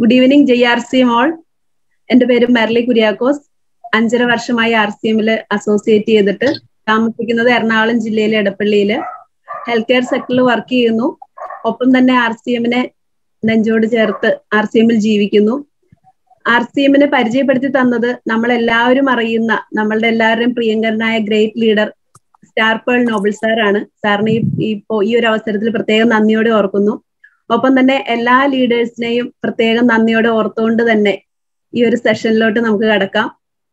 good evening J R C മോൾ എന്റെ പേര് മെർലി കുര്യാക്കോസ് അഞ്ചര വർഷമായി ആർ സി എമ്മില് അസോസിയേറ്റ് ചെയ്തിട്ട് താമസിക്കുന്നത് എറണാകുളം ജില്ലയിലെ എടപ്പള്ളിയില് ഹെൽത്ത് കെയർ സെക്ടറിൽ വർക്ക് ചെയ്യുന്നു ഒപ്പം തന്നെ ആർ സി എമ്മിനെ നെഞ്ചോട് ചേർത്ത് ആർ സി എമ്മിൽ ജീവിക്കുന്നു ആർ സി എമ്മിനെ പരിചയപ്പെടുത്തി തന്നത് നമ്മൾ എല്ലാവരും അറിയുന്ന നമ്മളുടെ എല്ലാവരുടെയും പ്രിയങ്കരനായ great leader star pearl noble സാറാണ് സാറിന് ഈ ഇപ്പോ ഈ ഒരു അവസരത്തിൽ പ്രത്യേകം നന്ദിയോടെ ഓർക്കുന്നു ഒപ്പം തന്നെ എല്ലാ ലീഡേഴ്സിനെയും പ്രത്യേകം നന്ദിയോടെ ഓർത്തുകൊണ്ട് തന്നെ ഈ ഒരു സെഷനിലോട്ട് നമുക്ക് കടക്കാം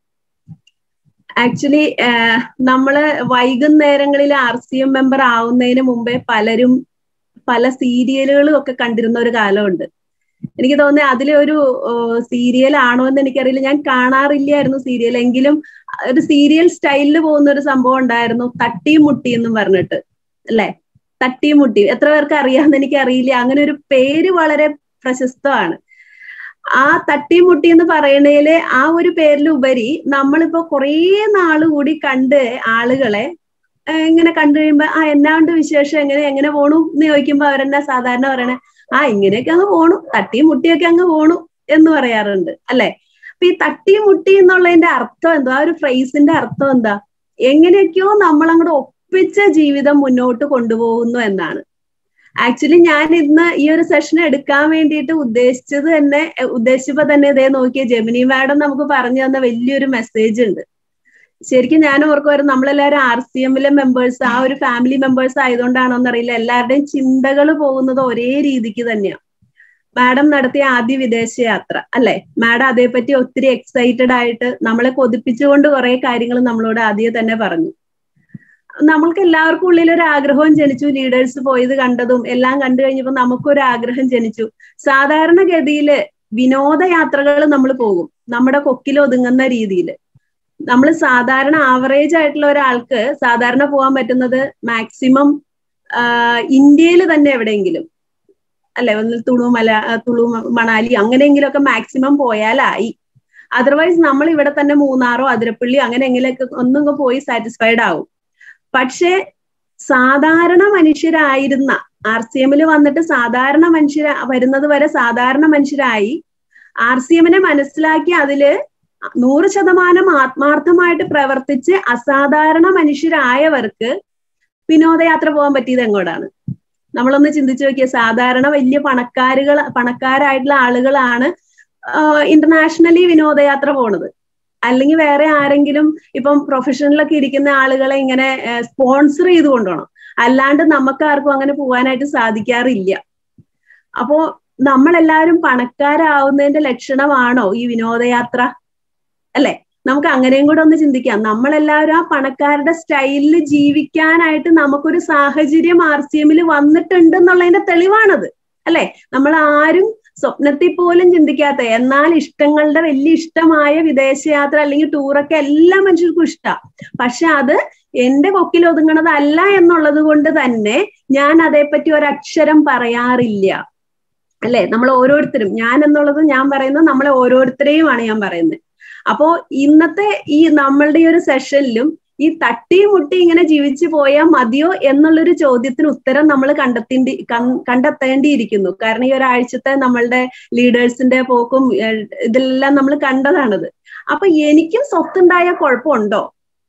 ആക്ച്വലി നമ്മള് വൈകുന്നേരങ്ങളിൽ ആർ സി എം മെമ്പർ ആവുന്നതിന് മുമ്പേ പലരും പല സീരിയലുകളും ഒക്കെ കണ്ടിരുന്ന ഒരു കാലമുണ്ട് എനിക്ക് തോന്നുന്നത് അതിലെ ഒരു സീരിയൽ ആണോ എന്ന് എനിക്കറിയില്ല ഞാൻ കാണാറില്ലായിരുന്നു സീരിയൽ എങ്കിലും ഒരു സീരിയൽ സ്റ്റൈലിൽ പോകുന്ന ഒരു സംഭവം ഉണ്ടായിരുന്നു തട്ടിയും മുട്ടി എന്നും പറഞ്ഞിട്ട് അല്ലെ തട്ടിയും മുട്ടി എത്ര പേർക്ക് അറിയാമെന്ന് എനിക്ക് അറിയില്ല അങ്ങനെ ഒരു പേര് വളരെ പ്രശസ്തമാണ് ആ തട്ടിയും മുട്ടി എന്ന് പറയണേല് ആ ഒരു പേരിലുപരി നമ്മളിപ്പോ കുറേ നാള് കൂടി കണ്ട് ആളുകളെ ഇങ്ങനെ കണ്ടു കഴിയുമ്പോ ആ എന്നാണ്ട് വിശേഷം എങ്ങനെ എങ്ങനെ പോണു എന്ന് ചോദിക്കുമ്പോ അവരെന്നാ സാധാരണ പറയണേ ആ ഇങ്ങനെയൊക്കെ അങ്ങ് പോണു തട്ടിയും മുട്ടിയൊക്കെ അങ്ങ് പോണു എന്ന് പറയാറുണ്ട് അല്ലെ അപ്പൊ ഈ തട്ടിയും മുട്ടി എന്നുള്ളതിന്റെ അർത്ഥം എന്താ ആ ഒരു ഫ്രേസിന്റെ അർത്ഥം എന്താ എങ്ങനെയൊക്കെയോ നമ്മൾ അങ്ങോട്ട് ഒപ്പിച്ച ജീവിതം മുന്നോട്ട് കൊണ്ടുപോകുന്നു എന്നാണ് ആക്ച്വലി ഞാൻ ഇന്ന് ഈ ഒരു സെഷൻ എടുക്കാൻ വേണ്ടിയിട്ട് ഉദ്ദേശിച്ചത് തന്നെ ഉദ്ദേശിച്ചപ്പോ തന്നെ ഇതേ നോക്കിയ ജെമിനി മാഡം നമുക്ക് പറഞ്ഞു തന്ന വലിയൊരു മെസ്സേജ് ഉണ്ട് ശരിക്കും ഞാൻ ഓർക്കുമായിരുന്നു നമ്മളെല്ലാവരും ആർ സി എമ്മിലെ മെമ്പേഴ്സ് ആ ഒരു ഫാമിലി മെമ്പേഴ്സ് ആയതുകൊണ്ടാണോ എന്നറിയില്ല എല്ലാവരുടെയും ചിന്തകൾ പോകുന്നത് ഒരേ രീതിക്ക് തന്നെയാണ് മാഡം നടത്തിയ ആദ്യ വിദേശ യാത്ര അല്ലെ മാഡം അതേപ്പറ്റി ഒത്തിരി എക്സൈറ്റഡ് ആയിട്ട് നമ്മളെ കൊതിപ്പിച്ചുകൊണ്ട് കുറെ കാര്യങ്ങൾ നമ്മളോട് ആദ്യം തന്നെ പറഞ്ഞു നമ്മൾക്ക് എല്ലാവർക്കും ഉള്ളിൽ ഒരു ആഗ്രഹവും ജനിച്ചു ലീഡേഴ്സ് പോയത് കണ്ടതും എല്ലാം കണ്ടു കഴിഞ്ഞപ്പോൾ നമുക്കൊരു ആഗ്രഹം ജനിച്ചു സാധാരണഗതിയില് വിനോദയാത്രകൾ നമ്മൾ പോകും നമ്മുടെ കൊക്കിൽ ഒതുങ്ങുന്ന രീതിയിൽ നമ്മൾ സാധാരണ ആവറേജ് ആയിട്ടുള്ള ഒരാൾക്ക് സാധാരണ പോകാൻ പറ്റുന്നത് മാക്സിമം ഇന്ത്യയിൽ തന്നെ എവിടെയെങ്കിലും അല്ലെ ഒന്ന് തുളു മല തുളു മണാലി അങ്ങനെയെങ്കിലും ഒക്കെ മാക്സിമം പോയാലായി അതർവൈസ് നമ്മൾ ഇവിടെ തന്നെ മൂന്നാറോ അതിരപ്പള്ളി അങ്ങനെ എങ്കിലൊക്കെ ഒന്നും പോയി സാറ്റിസ്ഫൈഡ് ആവും പക്ഷേ സാധാരണ മനുഷ്യരായിരുന്ന ആർ സി എമ്മിൽ വന്നിട്ട് സാധാരണ മനുഷ്യർ വരുന്നത് വരെ സാധാരണ മനുഷ്യരായി ആർ സി എമ്മിനെ മനസ്സിലാക്കി അതില് നൂറ് ശതമാനം ആത്മാർത്ഥമായിട്ട് പ്രവർത്തിച്ച് അസാധാരണ മനുഷ്യരായവർക്ക് വിനോദയാത്ര പോകാൻ പറ്റിയത് എങ്ങോട്ടാണ് നമ്മളൊന്ന് ചിന്തിച്ചു നോക്കിയ സാധാരണ വലിയ പണക്കാരുകൾ പണക്കാരായിട്ടുള്ള ആളുകളാണ് ഇന്റർനാഷണലി വിനോദയാത്ര പോണത് അല്ലെങ്കിൽ വേറെ ആരെങ്കിലും ഇപ്പം പ്രൊഫഷണലൊക്കെ ഇരിക്കുന്ന ആളുകളെ ഇങ്ങനെ സ്പോൺസർ ചെയ്ത് കൊണ്ടുപോകണം അല്ലാണ്ട് നമുക്ക് ആർക്കും അങ്ങനെ പോകാനായിട്ട് സാധിക്കാറില്ല അപ്പോ നമ്മളെല്ലാവരും പണക്കാരാവുന്നതിന്റെ ലക്ഷണമാണോ ഈ വിനോദയാത്ര അല്ലെ നമുക്ക് അങ്ങനെയും കൂടെ ഒന്ന് ചിന്തിക്കാം നമ്മളെല്ലാവരും ആ പണക്കാരുടെ സ്റ്റൈലിൽ ജീവിക്കാനായിട്ട് നമുക്കൊരു സാഹചര്യം ആർ സി എമ്മിൽ വന്നിട്ടുണ്ട് എന്നുള്ളതിന്റെ തെളിവാണത് അല്ലെ നമ്മൾ ആരും സ്വപ്നത്തിൽ പോലും ചിന്തിക്കാത്ത എന്നാൽ ഇഷ്ടങ്ങളുടെ വലിയ ഇഷ്ടമായ വിദേശയാത്ര അല്ലെങ്കിൽ ടൂറൊക്കെ എല്ലാ മനുഷ്യർക്കും ഇഷ്ടമാണ് പക്ഷെ അത് എന്റെ കൊക്കിൽ ഒതുങ്ങണതല്ല എന്നുള്ളത് കൊണ്ട് തന്നെ ഞാൻ അതേപ്പറ്റി ഒരക്ഷരം പറയാറില്ല അല്ലെ നമ്മൾ ഓരോരുത്തരും ഞാൻ എന്നുള്ളത് ഞാൻ പറയുന്നത് നമ്മളെ ഓരോരുത്തരെയുമാണ് ഞാൻ പറയുന്നത് അപ്പോ ഇന്നത്തെ ഈ നമ്മളുടെ ഈ ഒരു സെഷനിലും ഈ തട്ടി മുട്ടി ഇങ്ങനെ ജീവിച്ചു പോയാൽ മതിയോ എന്നുള്ളൊരു ചോദ്യത്തിന് ഉത്തരം നമ്മൾ കണ്ടെത്തേണ്ടി കണ്ടെത്തേണ്ടിയിരിക്കുന്നു കാരണം ഈ ഒരാഴ്ചത്തെ നമ്മളുടെ ലീഡേഴ്സിന്റെ പോക്കും ഇതെല്ലാം നമ്മൾ കണ്ടതാണത് അപ്പൊ എനിക്കും സ്വത്തുണ്ടായ കുഴപ്പമുണ്ടോ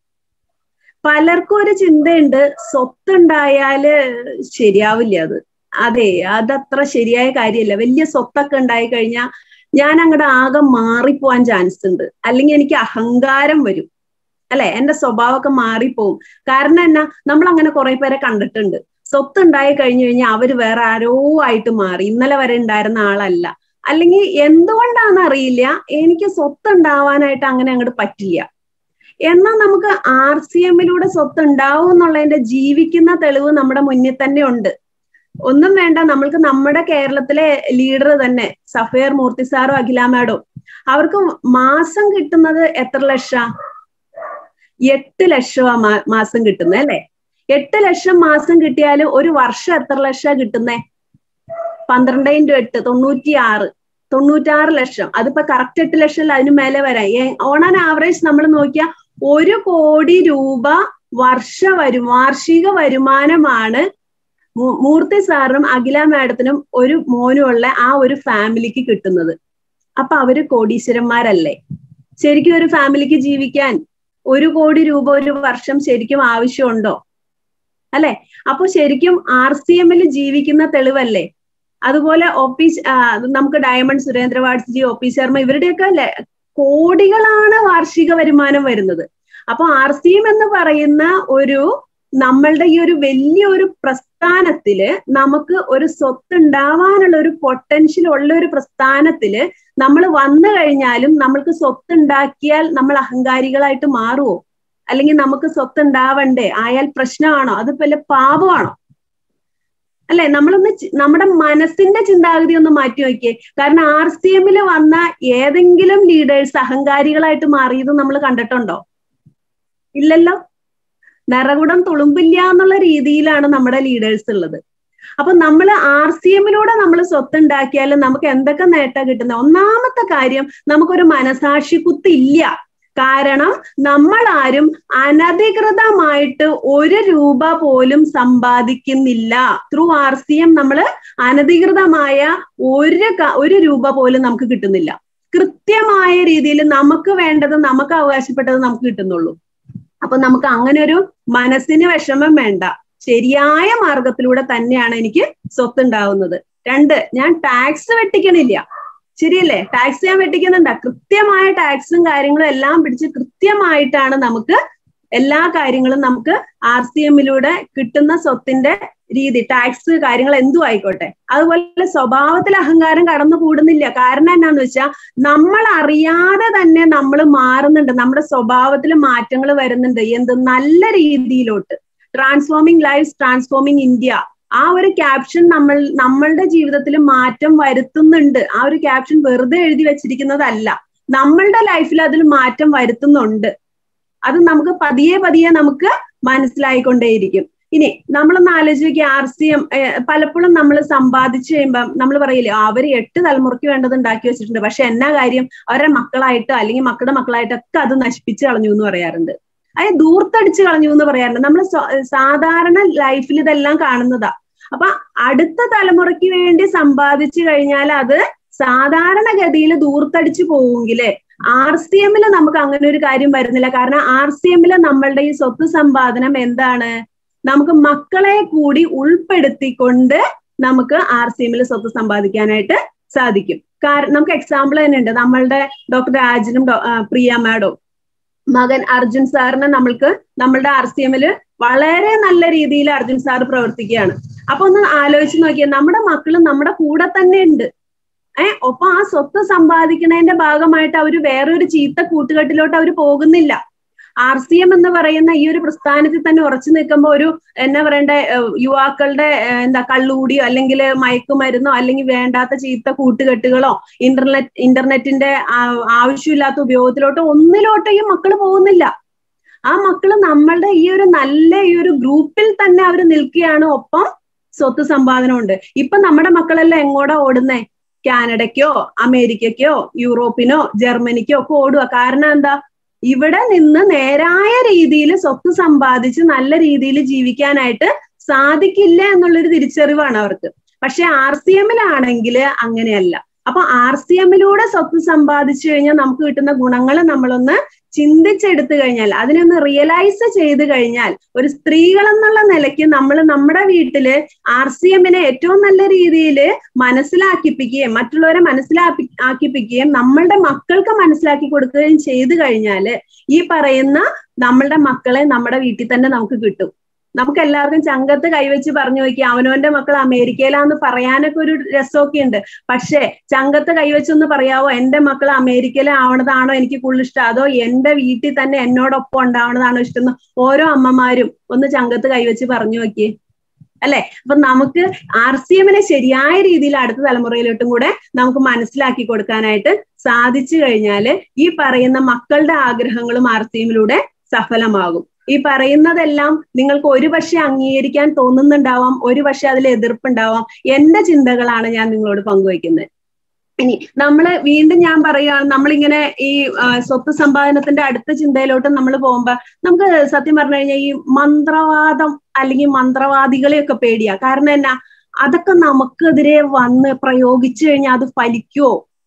പലർക്കും ഒരു ചിന്തയുണ്ട് സ്വത്തുണ്ടായാല് ശരിയാവില്ല അത് അതെ അതത്ര ശരിയായ കാര്യമല്ല വലിയ സ്വത്തൊക്കെ ഉണ്ടായി കഴിഞ്ഞാൽ ഞാൻ അങ്ങോട്ട് ആകെ മാറിപ്പോവാൻ ചാൻസ് ഉണ്ട് അല്ലെങ്കിൽ എനിക്ക് അഹങ്കാരം വരും അല്ലെ എന്റെ സ്വഭാവമൊക്കെ മാറിപ്പോവും കാരണം എന്നാ നമ്മൾ അങ്ങനെ കുറെ പേരെ കണ്ടിട്ടുണ്ട് സ്വത്ത് ഉണ്ടായി കഴിഞ്ഞു കഴിഞ്ഞാൽ അവര് വേറെ ആരോ ആയിട്ട് മാറി ഇന്നലെ വരെ ഉണ്ടായിരുന്ന ആളല്ല അല്ലെങ്കിൽ എന്തുകൊണ്ടാണെന്ന് അറിയില്ല എനിക്ക് സ്വത്ത് ഉണ്ടാവാനായിട്ട് അങ്ങനെ അങ്ങോട്ട് പറ്റില്ല എന്നാൽ നമുക്ക് ആർ സി എമ്മിലൂടെ സ്വത്ത് ഉണ്ടാവും എന്നുള്ളതിന്റെ ജീവിക്കുന്ന തെളിവ് നമ്മുടെ മുന്നിൽ തന്നെ ഉണ്ട് ഒന്നും വേണ്ട നമ്മൾക്ക് നമ്മുടെ കേരളത്തിലെ ലീഡർ തന്നെ സഫയർ മൂർത്തി സാറും അഖില മാഡോ അവർക്ക് മാസം കിട്ടുന്നത് എത്ര ലക്ഷ എട്ട് ലക്ഷമാ മാസം കിട്ടുന്നത് അല്ലെ എട്ട് ലക്ഷം മാസം കിട്ടിയാൽ ഒരു വർഷം എത്ര ലക്ഷ കിട്ടുന്നേ പന്ത്രണ്ട് ഇൻറ്റു എട്ട് തൊണ്ണൂറ്റി ആറ് തൊണ്ണൂറ്റാറ് ലക്ഷം അതിപ്പോ കറക്റ്റ് എട്ട് ലക്ഷം അതിന് മേലെ വരാം ഓൺ ആൻ ആവറേജ് നമ്മൾ നോക്കിയാൽ ഒരു കോടി രൂപ വർഷ വരും വാർഷിക വരുമാനമാണ് മൂർത്തി സാറിനും അഖില മാഡത്തിനും ഒരു മോനുമുള്ള ആ ഒരു ഫാമിലിക്ക് കിട്ടുന്നത് അപ്പൊ അവര് കോടീശ്വരന്മാരല്ലേ ശരിക്കും ഒരു ഫാമിലിക്ക് ജീവിക്കാൻ ഒരു കോടി രൂപ ഒരു വർഷം ശരിക്കും ആവശ്യമുണ്ടോ അല്ലെ അപ്പൊ ശരിക്കും ആർ സി എമ്മിൽ ജീവിക്കുന്ന തെളിവല്ലേ അതുപോലെ ഒ പി നമുക്ക് ഡയമണ്ട് സുരേന്ദ്ര വാഡ്സ്ജി ഒ പി ശർമ്മ ഇവരുടെയൊക്കെ കോടികളാണ് വാർഷിക വരുമാനം വരുന്നത് അപ്പൊ ആർ സി എം എന്ന് പറയുന്ന ഒരു നമ്മളുടെ ഈ ഒരു വലിയൊരു പ്രസ്ഥാനത്തില് നമുക്ക് ഒരു സ്വത്ത് ഉണ്ടാവാനുള്ള ഒരു പൊട്ടൻഷ്യൽ ഉള്ള ഒരു പ്രസ്ഥാനത്തില് നമ്മൾ വന്നു കഴിഞ്ഞാലും നമ്മൾക്ക് സ്വത്ത് ഉണ്ടാക്കിയാൽ നമ്മൾ അഹങ്കാരികളായിട്ട് മാറുമോ അല്ലെങ്കിൽ നമുക്ക് സ്വത്ത് ഉണ്ടാവണ്ടേ ആയാൽ പ്രശ്നമാണോ അത് വല്ല പാപമാണോ അല്ലെ നമ്മളൊന്ന് നമ്മുടെ മനസ്സിന്റെ ചിന്താഗതി ഒന്ന് മാറ്റി നോക്കിയേ കാരണം ആർ സി എമ്മിൽ വന്ന ഏതെങ്കിലും ലീഡേഴ്സ് അഹങ്കാരികളായിട്ട് മാറിയത് നമ്മൾ കണ്ടിട്ടുണ്ടോ ഇല്ലല്ലോ നിറകുടം തുളുമ്പില്ല എന്നുള്ള രീതിയിലാണ് നമ്മുടെ ലീഡേഴ്സ് ഉള്ളത് അപ്പൊ നമ്മൾ ആർ സി എമ്മിലൂടെ നമ്മൾ സ്വത്ത് ഉണ്ടാക്കിയാലും നമുക്ക് എന്തൊക്കെ നേട്ടം കിട്ടുന്നത് ഒന്നാമത്തെ കാര്യം നമുക്കൊരു മനസാക്ഷി കുത്തില്ല കാരണം നമ്മൾ ആരും അനധികൃതമായിട്ട് ഒരു രൂപ പോലും സമ്പാദിക്കുന്നില്ല ത്രൂ ആർ സി എം നമ്മൾ അനധികൃതമായ ഒരു ഒരു രൂപ പോലും നമുക്ക് കിട്ടുന്നില്ല കൃത്യമായ രീതിയിൽ നമുക്ക് വേണ്ടത് നമുക്ക് അവകാശപ്പെട്ടത് നമുക്ക് കിട്ടുന്നുള്ളൂ അപ്പൊ നമുക്ക് അങ്ങനെ ഒരു മനസ്സിന് വിഷമം വേണ്ട ശരിയായ മാർഗത്തിലൂടെ തന്നെയാണ് എനിക്ക് സ്വത്ത് ഉണ്ടാവുന്നത് രണ്ട് ഞാൻ ടാക്സ് വെട്ടിക്കണില്ല ശരിയല്ലേ ടാക്സ് ഞാൻ വെട്ടിക്കുന്നുണ്ട കൃത്യമായ ടാക്സും കാര്യങ്ങളും എല്ലാം പിടിച്ച് കൃത്യമായിട്ടാണ് നമുക്ക് എല്ലാ കാര്യങ്ങളും നമുക്ക് ആർ സി എമ്മിലൂടെ കിട്ടുന്ന സ്വത്തിന്റെ രീതി ടാക്സ് കാര്യങ്ങൾ എന്തും ആയിക്കോട്ടെ അതുപോലെ സ്വഭാവത്തിൽ അഹങ്കാരം കടന്നു കൂടുന്നില്ല കാരണം എന്നാന്ന് വെച്ചാൽ നമ്മൾ അറിയാതെ തന്നെ നമ്മൾ മാറുന്നുണ്ട് നമ്മുടെ സ്വഭാവത്തിൽ മാറ്റങ്ങൾ വരുന്നുണ്ട് എന്ത് നല്ല രീതിയിലോട്ട് ട്രാൻസ്ഫോമിംഗ് ലൈഫ് ട്രാൻസ്ഫോമിംഗ് ഇന്ത്യ ആ ഒരു ക്യാപ്ഷൻ നമ്മൾ നമ്മളുടെ ജീവിതത്തിൽ മാറ്റം വരുത്തുന്നുണ്ട് ആ ഒരു ക്യാപ്ഷൻ വെറുതെ എഴുതി വെച്ചിരിക്കുന്നതല്ല നമ്മളുടെ ലൈഫിൽ അതിൽ മാറ്റം വരുത്തുന്നുണ്ട് അത് നമുക്ക് പതിയെ പതിയെ നമുക്ക് മനസ്സിലായിക്കൊണ്ടേയിരിക്കും ഇനി നമ്മളൊന്ന് ആലോചിച്ച് നോക്കി ആർ സി എം പലപ്പോഴും നമ്മൾ സമ്പാദിച്ചു കഴിയുമ്പം നമ്മൾ പറയില്ലേ അവർ എട്ട് തലമുറയ്ക്ക് വേണ്ടത് ഉണ്ടാക്കി വെച്ചിട്ടുണ്ട് പക്ഷെ എന്നാ കാര്യം അവരുടെ മക്കളായിട്ട് അല്ലെങ്കിൽ മക്കളുടെ മക്കളായിട്ടൊക്കെ അത് നശിപ്പിച്ചു കളഞ്ഞു എന്ന് പറയാറുണ്ട് അത് ദൂർത്തടിച്ച് കളഞ്ഞു എന്ന് പറയാറുണ്ട് നമ്മൾ സാധാരണ ലൈഫിൽ ഇതെല്ലാം കാണുന്നതാ അപ്പൊ അടുത്ത തലമുറയ്ക്ക് വേണ്ടി സമ്പാദിച്ചു കഴിഞ്ഞാൽ അത് സാധാരണഗതിയിൽ ദൂർത്തടിച്ചു പോവുമെങ്കില് ആർ സി എമ്മിൽ നമുക്ക് അങ്ങനെ ഒരു കാര്യം വരുന്നില്ല കാരണം ആർ സി എമ്മിൽ നമ്മളുടെ ഈ സ്വത്ത് സമ്പാദനം എന്താണ് നമുക്ക് മക്കളെ കൂടി ഉൾപ്പെടുത്തിക്കൊണ്ട് നമുക്ക് ആർ സി എമ്മിൽ സ്വത്ത് സമ്പാദിക്കാനായിട്ട് സാധിക്കും കാരണം നമുക്ക് എക്സാമ്പിൾ തന്നെ ഉണ്ട് നമ്മളുടെ ഡോക്ടർ രാജനും പ്രിയ മാഡവും മകൻ അർജുൻ സാറിനെ നമ്മൾക്ക് നമ്മളുടെ ആർ സി എമ്മിൽ വളരെ നല്ല രീതിയിൽ അർജുൻ സാർ പ്രവർത്തിക്കുകയാണ് അപ്പൊ ഒന്ന് ആലോചിച്ച് നോക്കിയാൽ നമ്മുടെ മക്കൾ നമ്മുടെ കൂടെ തന്നെ ഉണ്ട് ഏഹ് ഒപ്പം ആ സ്വത്ത് സമ്പാദിക്കുന്നതിന്റെ ഭാഗമായിട്ട് അവർ വേറൊരു ചീത്ത കൂട്ടുകെട്ടിലോട്ട് അവർ പോകുന്നില്ല ആർ സി എം എന്ന് പറയുന്ന ഈ ഒരു പ്രസ്ഥാനത്തിൽ തന്നെ ഉറച്ചു നിൽക്കുമ്പോൾ ഒരു എന്നാ പറയണ്ടേ യുവാക്കളുടെ എന്താ കള്ളുകൂടിയോ അല്ലെങ്കിൽ മയക്കുമരുന്നോ അല്ലെങ്കിൽ വേണ്ടാത്ത ചീത്ത കൂട്ടുകെട്ടുകളോ ഇന്റർനെറ്റ് ഇന്റർനെറ്റിന്റെ ആവശ്യമില്ലാത്ത ഉപയോഗത്തിലോട്ടോ ഒന്നിലോട്ടോ ഈ മക്കൾ പോകുന്നില്ല ആ മക്കള് നമ്മളുടെ ഈ ഒരു നല്ല ഈ ഒരു ഗ്രൂപ്പിൽ തന്നെ അവർ നിൽക്കുകയാണ് ഒപ്പം സ്വത്ത് സമ്പാദനം ഉണ്ട് ഇപ്പൊ നമ്മുടെ മക്കളെല്ലാം എങ്ങോട്ടാ ഓടുന്നേ കാനഡയ്ക്കോ അമേരിക്കയ്ക്കോ യൂറോപ്പിനോ ജർമ്മനിക്കോ ഒക്കെ ഓടുക കാരണം എന്താ ഇവിടെ നിന്ന് നേരായ രീതിയിൽ സ്വത്ത് സമ്പാദിച്ച് നല്ല രീതിയിൽ ജീവിക്കാനായിട്ട് സാധിക്കില്ല എന്നുള്ളൊരു തിരിച്ചറിവാണ് അവർക്ക് പക്ഷെ ആർ സി എമ്മിലാണെങ്കിൽ അങ്ങനെയല്ല അപ്പൊ ആർ സി എമ്മിലൂടെ സ്വത്ത് സമ്പാദിച്ചു കഴിഞ്ഞാൽ നമുക്ക് കിട്ടുന്ന ഗുണങ്ങൾ നമ്മളൊന്ന് ചിന്തിച്ചെടുത്തു കഴിഞ്ഞാൽ അതിനൊന്ന് റിയലൈസ് ചെയ്ത് കഴിഞ്ഞാൽ ഒരു സ്ത്രീകൾ എന്നുള്ള നിലയ്ക്ക് നമ്മൾ നമ്മുടെ വീട്ടില് ആർ സി എമ്മിനെ ഏറ്റവും നല്ല രീതിയിൽ മനസ്സിലാക്കിപ്പിക്കുകയും മറ്റുള്ളവരെ മനസ്സിലാക്കി ആക്കിപ്പിക്കുകയും നമ്മളുടെ മക്കൾക്ക് മനസ്സിലാക്കി കൊടുക്കുകയും ചെയ്തു കഴിഞ്ഞാല് ഈ പറയുന്ന നമ്മളുടെ മക്കളെ നമ്മുടെ വീട്ടിൽ തന്നെ നമുക്ക് കിട്ടും നമുക്ക് എല്ലാവർക്കും ചങ്കത്ത് കൈവച്ച് പറഞ്ഞു നോക്കി അവനവന്റെ മക്കൾ അമേരിക്കയിലാന്ന് പറയാനൊക്കെ ഒരു രസമൊക്കെ ഉണ്ട് പക്ഷേ ചങ്കത്ത് കൈവച്ചൊന്ന് പറയാവോ എന്റെ മക്കൾ അമേരിക്കയിലാവണതാണോ എനിക്ക് കൂടുതൽ ഇഷ്ടം അതോ എന്റെ വീട്ടിൽ തന്നെ എന്നോടൊപ്പം ഉണ്ടാവണതാണോ ഇഷ്ടം ഓരോ അമ്മമാരും ഒന്ന് ചങ്കത്ത് കൈവച്ച് പറഞ്ഞു നോക്കിയേ അല്ലെ അപ്പൊ നമുക്ക് ആർ സി എമ്മിനെ ശരിയായ രീതിയിൽ അടുത്ത തലമുറയിലോട്ടും കൂടെ നമുക്ക് മനസ്സിലാക്കി കൊടുക്കാനായിട്ട് സാധിച്ചു കഴിഞ്ഞാല് ഈ പറയുന്ന മക്കളുടെ ആഗ്രഹങ്ങളും ആർ സി എമ്മിലൂടെ സഫലമാകും ഈ പറയുന്നതെല്ലാം നിങ്ങൾക്ക് ഒരു പക്ഷെ അംഗീകരിക്കാൻ തോന്നുന്നുണ്ടാവാം ഒരു പക്ഷെ അതിൽ എതിർപ്പുണ്ടാവാം എന്റെ ചിന്തകളാണ് ഞാൻ നിങ്ങളോട് പങ്കുവയ്ക്കുന്നത് ഇനി നമ്മൾ വീണ്ടും ഞാൻ പറയുകയാണ് നമ്മളിങ്ങനെ ഈ സ്വത്ത് സമ്പാദനത്തിന്റെ അടുത്ത ചിന്തയിലോട്ട് നമ്മൾ പോകുമ്പോ നമുക്ക് സത്യം പറഞ്ഞു കഴിഞ്ഞാൽ ഈ മന്ത്രവാദം അല്ലെങ്കിൽ മന്ത്രവാദികളെയൊക്കെ പേടിയാ കാരണം എന്നാ അതൊക്കെ നമുക്കെതിരെ വന്ന് പ്രയോഗിച്ചു കഴിഞ്ഞാൽ അത് ഫലിക്കുവോ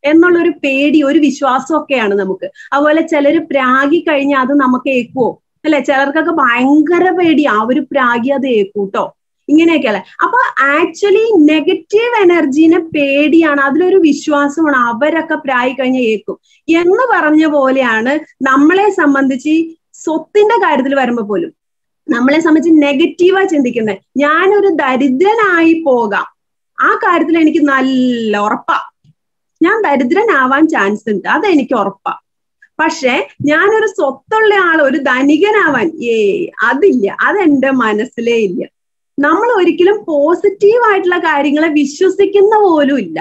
എന്നുള്ളൊരു പേടി ഒരു വിശ്വാസമൊക്കെയാണ് നമുക്ക് അതുപോലെ ചിലര് പ്രാഗി കഴിഞ്ഞാൽ അത് നമുക്ക് ഏക്കുവോ അല്ലെ ചിലർക്കൊക്കെ ഭയങ്കര പേടിയാ അവര് പ്രാഗി അത് ഏക്കൂട്ടോ ഇങ്ങനെയൊക്കെയല്ലേ അപ്പൊ ആക്ച്വലി നെഗറ്റീവ് എനർജീനെ പേടിയാണ് അതിലൊരു വിശ്വാസമാണ് അവരൊക്കെ പ്രായി കഴിഞ്ഞ ഏക്കും എന്ന് പറഞ്ഞ പോലെയാണ് നമ്മളെ സംബന്ധിച്ച് സ്വത്തിന്റെ കാര്യത്തിൽ വരുമ്പോ പോലും നമ്മളെ സംബന്ധിച്ച് നെഗറ്റീവായി ചിന്തിക്കുന്നത് ഞാനൊരു ദരിദ്രനായി പോകാം ആ കാര്യത്തിൽ എനിക്ക് നല്ല ഉറപ്പാ ഞാൻ ദരിദ്രനാവാൻ ചാൻസ് ഉണ്ട് അതെനിക്ക് ഉറപ്പാ പക്ഷെ ഞാനൊരു സ്വത്തുള്ള ആൾ ഒരു ധനികനാവാൻ ഏ അതില്ല അതെന്റെ മനസ്സിലേ ഇല്ല നമ്മൾ ഒരിക്കലും പോസിറ്റീവ് ആയിട്ടുള്ള കാര്യങ്ങളെ വിശ്വസിക്കുന്ന പോലും ഇല്ല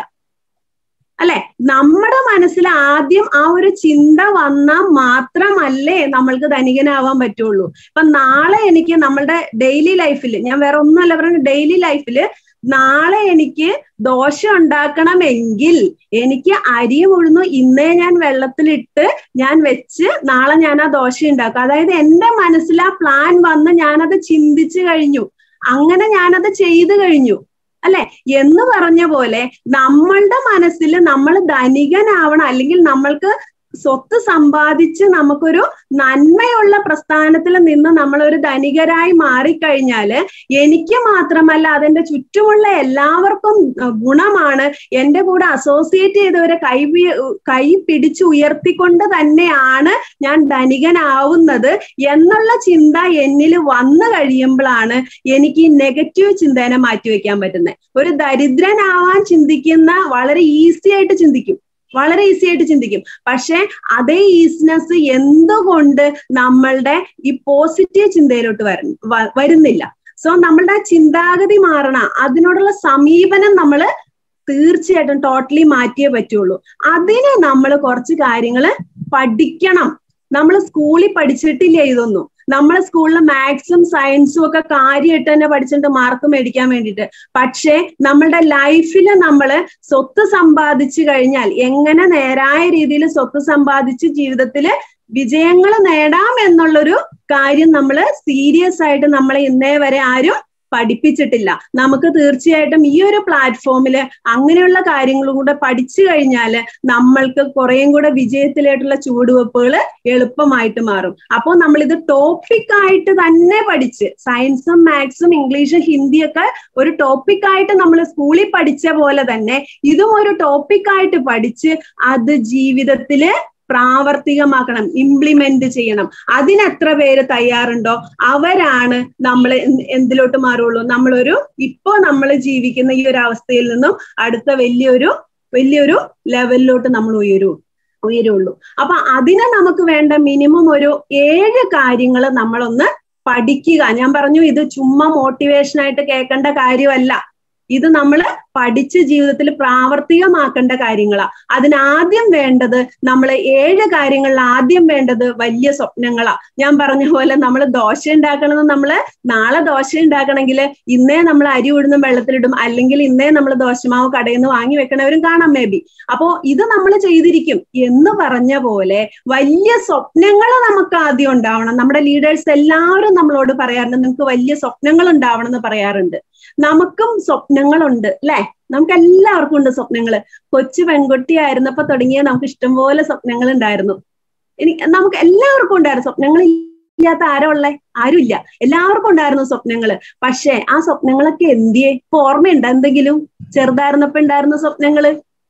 അല്ലെ നമ്മുടെ മനസ്സിൽ ആദ്യം ആ ഒരു ചിന്ത വന്നാൽ മാത്രമല്ലേ നമ്മൾക്ക് ധനികനാവാൻ പറ്റുള്ളൂ ഇപ്പൊ നാളെ എനിക്ക് നമ്മളുടെ ഡെയിലി ലൈഫിൽ ഞാൻ വേറെ ഒന്നുമല്ല പറഞ്ഞ ഡെയിലി ലൈഫിൽ നാളെ എനിക്ക് ദോശ ഉണ്ടാക്കണമെങ്കിൽ എനിക്ക് അരിയും ഉഴുന്നു ഇന്നേ ഞാൻ വെള്ളത്തിലിട്ട് ഞാൻ വെച്ച് നാളെ ഞാൻ ആ ദോശ ഉണ്ടാക്കും അതായത് എന്റെ മനസ്സിൽ ആ പ്ലാൻ വന്ന് ഞാനത് ചിന്തിച്ചു കഴിഞ്ഞു അങ്ങനെ ഞാനത് ചെയ്തു കഴിഞ്ഞു അല്ലെ എന്ന് പറഞ്ഞ പോലെ നമ്മളുടെ മനസ്സിൽ നമ്മൾ ധനികനാവണം അല്ലെങ്കിൽ നമ്മൾക്ക് സ്വത്ത് സമ്പാദിച്ച് നമുക്കൊരു നന്മയുള്ള പ്രസ്ഥാനത്തിൽ നിന്ന് നമ്മൾ ഒരു ധനികരായി മാറിക്കഴിഞ്ഞാല് എനിക്ക് മാത്രമല്ല അതെന്റെ ചുറ്റുമുള്ള എല്ലാവർക്കും ഗുണമാണ് എന്റെ കൂടെ അസോസിയേറ്റ് ചെയ്തവരെ കൈ കൈ പിടിച്ച് ഉയർത്തിക്കൊണ്ട് തന്നെയാണ് ഞാൻ ധനികനാവുന്നത് എന്നുള്ള ചിന്ത എന്നിൽ വന്നു കഴിയുമ്പോഴാണ് എനിക്ക് ഈ നെഗറ്റീവ് ചിന്തനെ മാറ്റിവെക്കാൻ പറ്റുന്നത് ഒരു ദരിദ്രനാവാൻ ചിന്തിക്കുന്ന വളരെ ഈസി ആയിട്ട് ചിന്തിക്കും വളരെ ഈസി ആയിട്ട് ചിന്തിക്കും പക്ഷെ അതേ ഈസിനെസ് എന്തുകൊണ്ട് നമ്മളുടെ ഈ പോസിറ്റീവ് ചിന്തയിലോട്ട് വര വരുന്നില്ല സോ നമ്മളുടെ ചിന്താഗതി മാറണം അതിനോടുള്ള സമീപനം നമ്മൾ തീർച്ചയായിട്ടും ടോട്ടലി മാറ്റിയേ പറ്റുള്ളൂ അതിന് നമ്മൾ കുറച്ച് കാര്യങ്ങൾ പഠിക്കണം നമ്മൾ സ്കൂളിൽ പഠിച്ചിട്ടില്ല ഇതൊന്നും നമ്മൾ സ്കൂളിൽ മാത്സും സയൻസും ഒക്കെ കാര്യമായിട്ട് തന്നെ പഠിച്ചിട്ട് മാർക്ക് മേടിക്കാൻ വേണ്ടിയിട്ട് പക്ഷേ നമ്മളുടെ ലൈഫിൽ നമ്മൾ സ്വത്ത് സമ്പാദിച്ചു കഴിഞ്ഞാൽ എങ്ങനെ നേരായ രീതിയിൽ സ്വത്ത് സമ്പാദിച്ച് ജീവിതത്തിൽ വിജയങ്ങൾ നേടാം എന്നുള്ളൊരു കാര്യം നമ്മൾ സീരിയസ് ആയിട്ട് നമ്മളെ ഇന്നേ വരെ ആരും പഠിപ്പിച്ചിട്ടില്ല നമുക്ക് തീർച്ചയായിട്ടും ഈ ഒരു പ്ലാറ്റ്ഫോമിൽ അങ്ങനെയുള്ള കാര്യങ്ങളും കൂടെ പഠിച്ചു കഴിഞ്ഞാൽ നമ്മൾക്ക് കുറേയും കൂടെ വിജയത്തിലായിട്ടുള്ള ചുവടുവെപ്പുകൾ എളുപ്പമായിട്ട് മാറും അപ്പോൾ നമ്മൾ ഇത് ടോപ്പിക് ആയിട്ട് തന്നെ പഠിച്ച് സയൻസും മാത്സും ഇംഗ്ലീഷും ഹിന്ദിയൊക്കെ ഒരു ടോപ്പിക് ആയിട്ട് നമ്മൾ സ്കൂളിൽ പഠിച്ച പോലെ തന്നെ ഇതും ഒരു ടോപ്പിക് ആയിട്ട് പഠിച്ച് അത് ജീവിതത്തില് പ്രാവർത്തികമാക്കണം ഇംപ്ലിമെന്റ് ചെയ്യണം അതിനെത്ര പേര് തയ്യാറുണ്ടോ അവരാണ് നമ്മൾ എന്തിലോട്ട് മാറുള്ളൂ നമ്മളൊരു ഇപ്പോ നമ്മൾ ജീവിക്കുന്ന ഈ ഒരു അവസ്ഥയിൽ നിന്നും അടുത്ത വലിയൊരു വലിയൊരു ലെവലിലോട്ട് നമ്മൾ ഉയരൂ ഉയരുള്ളൂ അപ്പൊ അതിന് നമുക്ക് വേണ്ട മിനിമം ഒരു ഏഴ് കാര്യങ്ങൾ നമ്മളൊന്ന് പഠിക്കുക ഞാൻ പറഞ്ഞു ഇത് ചുമ്മാ മോട്ടിവേഷൻ ആയിട്ട് കേൾക്കേണ്ട കാര്യമല്ല ഇത് നമ്മൾ പഠിച്ച് ജീവിതത്തിൽ പ്രാവർത്തികമാക്കേണ്ട കാര്യങ്ങളാ അതിനാദ്യം വേണ്ടത് നമ്മൾ ഏഴ് കാര്യങ്ങളിൽ ആദ്യം വേണ്ടത് വലിയ സ്വപ്നങ്ങളാ ഞാൻ പറഞ്ഞ പോലെ നമ്മൾ ദോശ ഉണ്ടാക്കണമെന്ന് നമ്മൾ നാളെ ദോശ ഉണ്ടാക്കണമെങ്കിൽ ഇന്നേ നമ്മൾ അരി ഉഴുന്നും വെള്ളത്തിലിടും അല്ലെങ്കിൽ ഇന്നേ നമ്മൾ ദോശമാവ് കടയിൽ നിന്ന് വാങ്ങി വെക്കണവരും കാണാം മേ ബി അപ്പോ ഇത് നമ്മൾ ചെയ്തിരിക്കും എന്ന് പറഞ്ഞ പോലെ വലിയ സ്വപ്നങ്ങൾ നമുക്ക് ആദ്യം ഉണ്ടാവണം നമ്മുടെ ലീഡേഴ്സ് എല്ലാവരും നമ്മളോട് പറയാറുണ്ട് നിങ്ങൾക്ക് വലിയ സ്വപ്നങ്ങൾ ഉണ്ടാവണം എന്ന് പറയാറുണ്ട് നമുക്കും സ്വപ്നങ്ങളുണ്ട് അല്ലെ നമുക്ക് എല്ലാവർക്കും ഉണ്ട് സ്വപ്നങ്ങൾ കൊച്ചു പെൺകുട്ടി ആയിരുന്നപ്പോ തുടങ്ങിയ നമുക്ക് ഇഷ്ടംപോലെ സ്വപ്നങ്ങൾ ഉണ്ടായിരുന്നു എനിക്ക് നമുക്ക് എല്ലാവർക്കും ഉണ്ടായിരുന്നു സ്വപ്നങ്ങൾ ഇല്ലാത്ത ആരോ ഉള്ളേ ആരുമില്ല എല്ലാവർക്കും ഉണ്ടായിരുന്നു സ്വപ്നങ്ങള് പക്ഷേ ആ സ്വപ്നങ്ങളൊക്കെ എന്തിയെ ഇപ്പൊ ഓർമ്മയുണ്ട് എന്തെങ്കിലും ചെറുതായിരുന്നപ്പോ ഉണ്ടായിരുന്ന സ്വപ്നങ്ങള്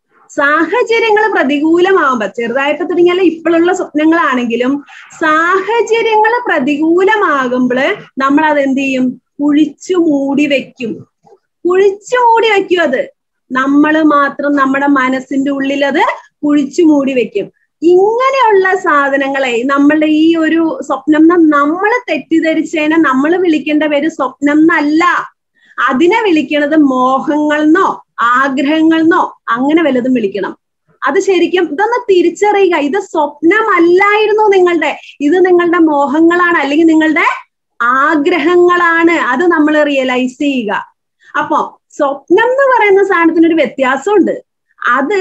സാഹചര്യങ്ങൾ പ്രതികൂലമാവുമ്പോ ചെറുതായിട്ട് തുടങ്ങിയാൽ ഇപ്പോഴുള്ള സ്വപ്നങ്ങളാണെങ്കിലും സാഹചര്യങ്ങൾ പ്രതികൂലമാകുമ്പോൾ നമ്മൾ അത് എന്ത് ചെയ്യും കുഴിച്ചു മൂടി വെക്കും കുഴിച്ചു മൂടി വെക്കും അത് നമ്മൾ മാത്രം നമ്മുടെ മനസ്സിന്റെ ഉള്ളിൽ അത് കുഴിച്ചു മൂടി വെക്കും ഇങ്ങനെയുള്ള സാധനങ്ങളെ നമ്മളുടെ ഈ ഒരു സ്വപ്നം നമ്മൾ തെറ്റിദ്ധരിച്ചതിനെ നമ്മൾ വിളിക്കേണ്ട പേര് സ്വപ്നം എന്നല്ല അതിനെ വിളിക്കണത് മോഹങ്ങളെന്നോ ആഗ്രഹങ്ങളെന്നോ അങ്ങനെ വല്ലതും വിളിക്കണം അത് ശരിക്കും ഇതൊന്ന് തിരിച്ചറിയുക ഇത് സ്വപ്നമല്ലായിരുന്നു നിങ്ങളുടെ ഇത് നിങ്ങളുടെ മോഹങ്ങളാണ് അല്ലെങ്കിൽ നിങ്ങളുടെ ആഗ്രഹങ്ങളാണ് അത് നമ്മൾ റിയലൈസ് ചെയ്യുക അപ്പോ സ്വപ്നം എന്ന് പറയുന്ന സാധനത്തിന് ഒരു വ്യത്യാസമുണ്ട് അത്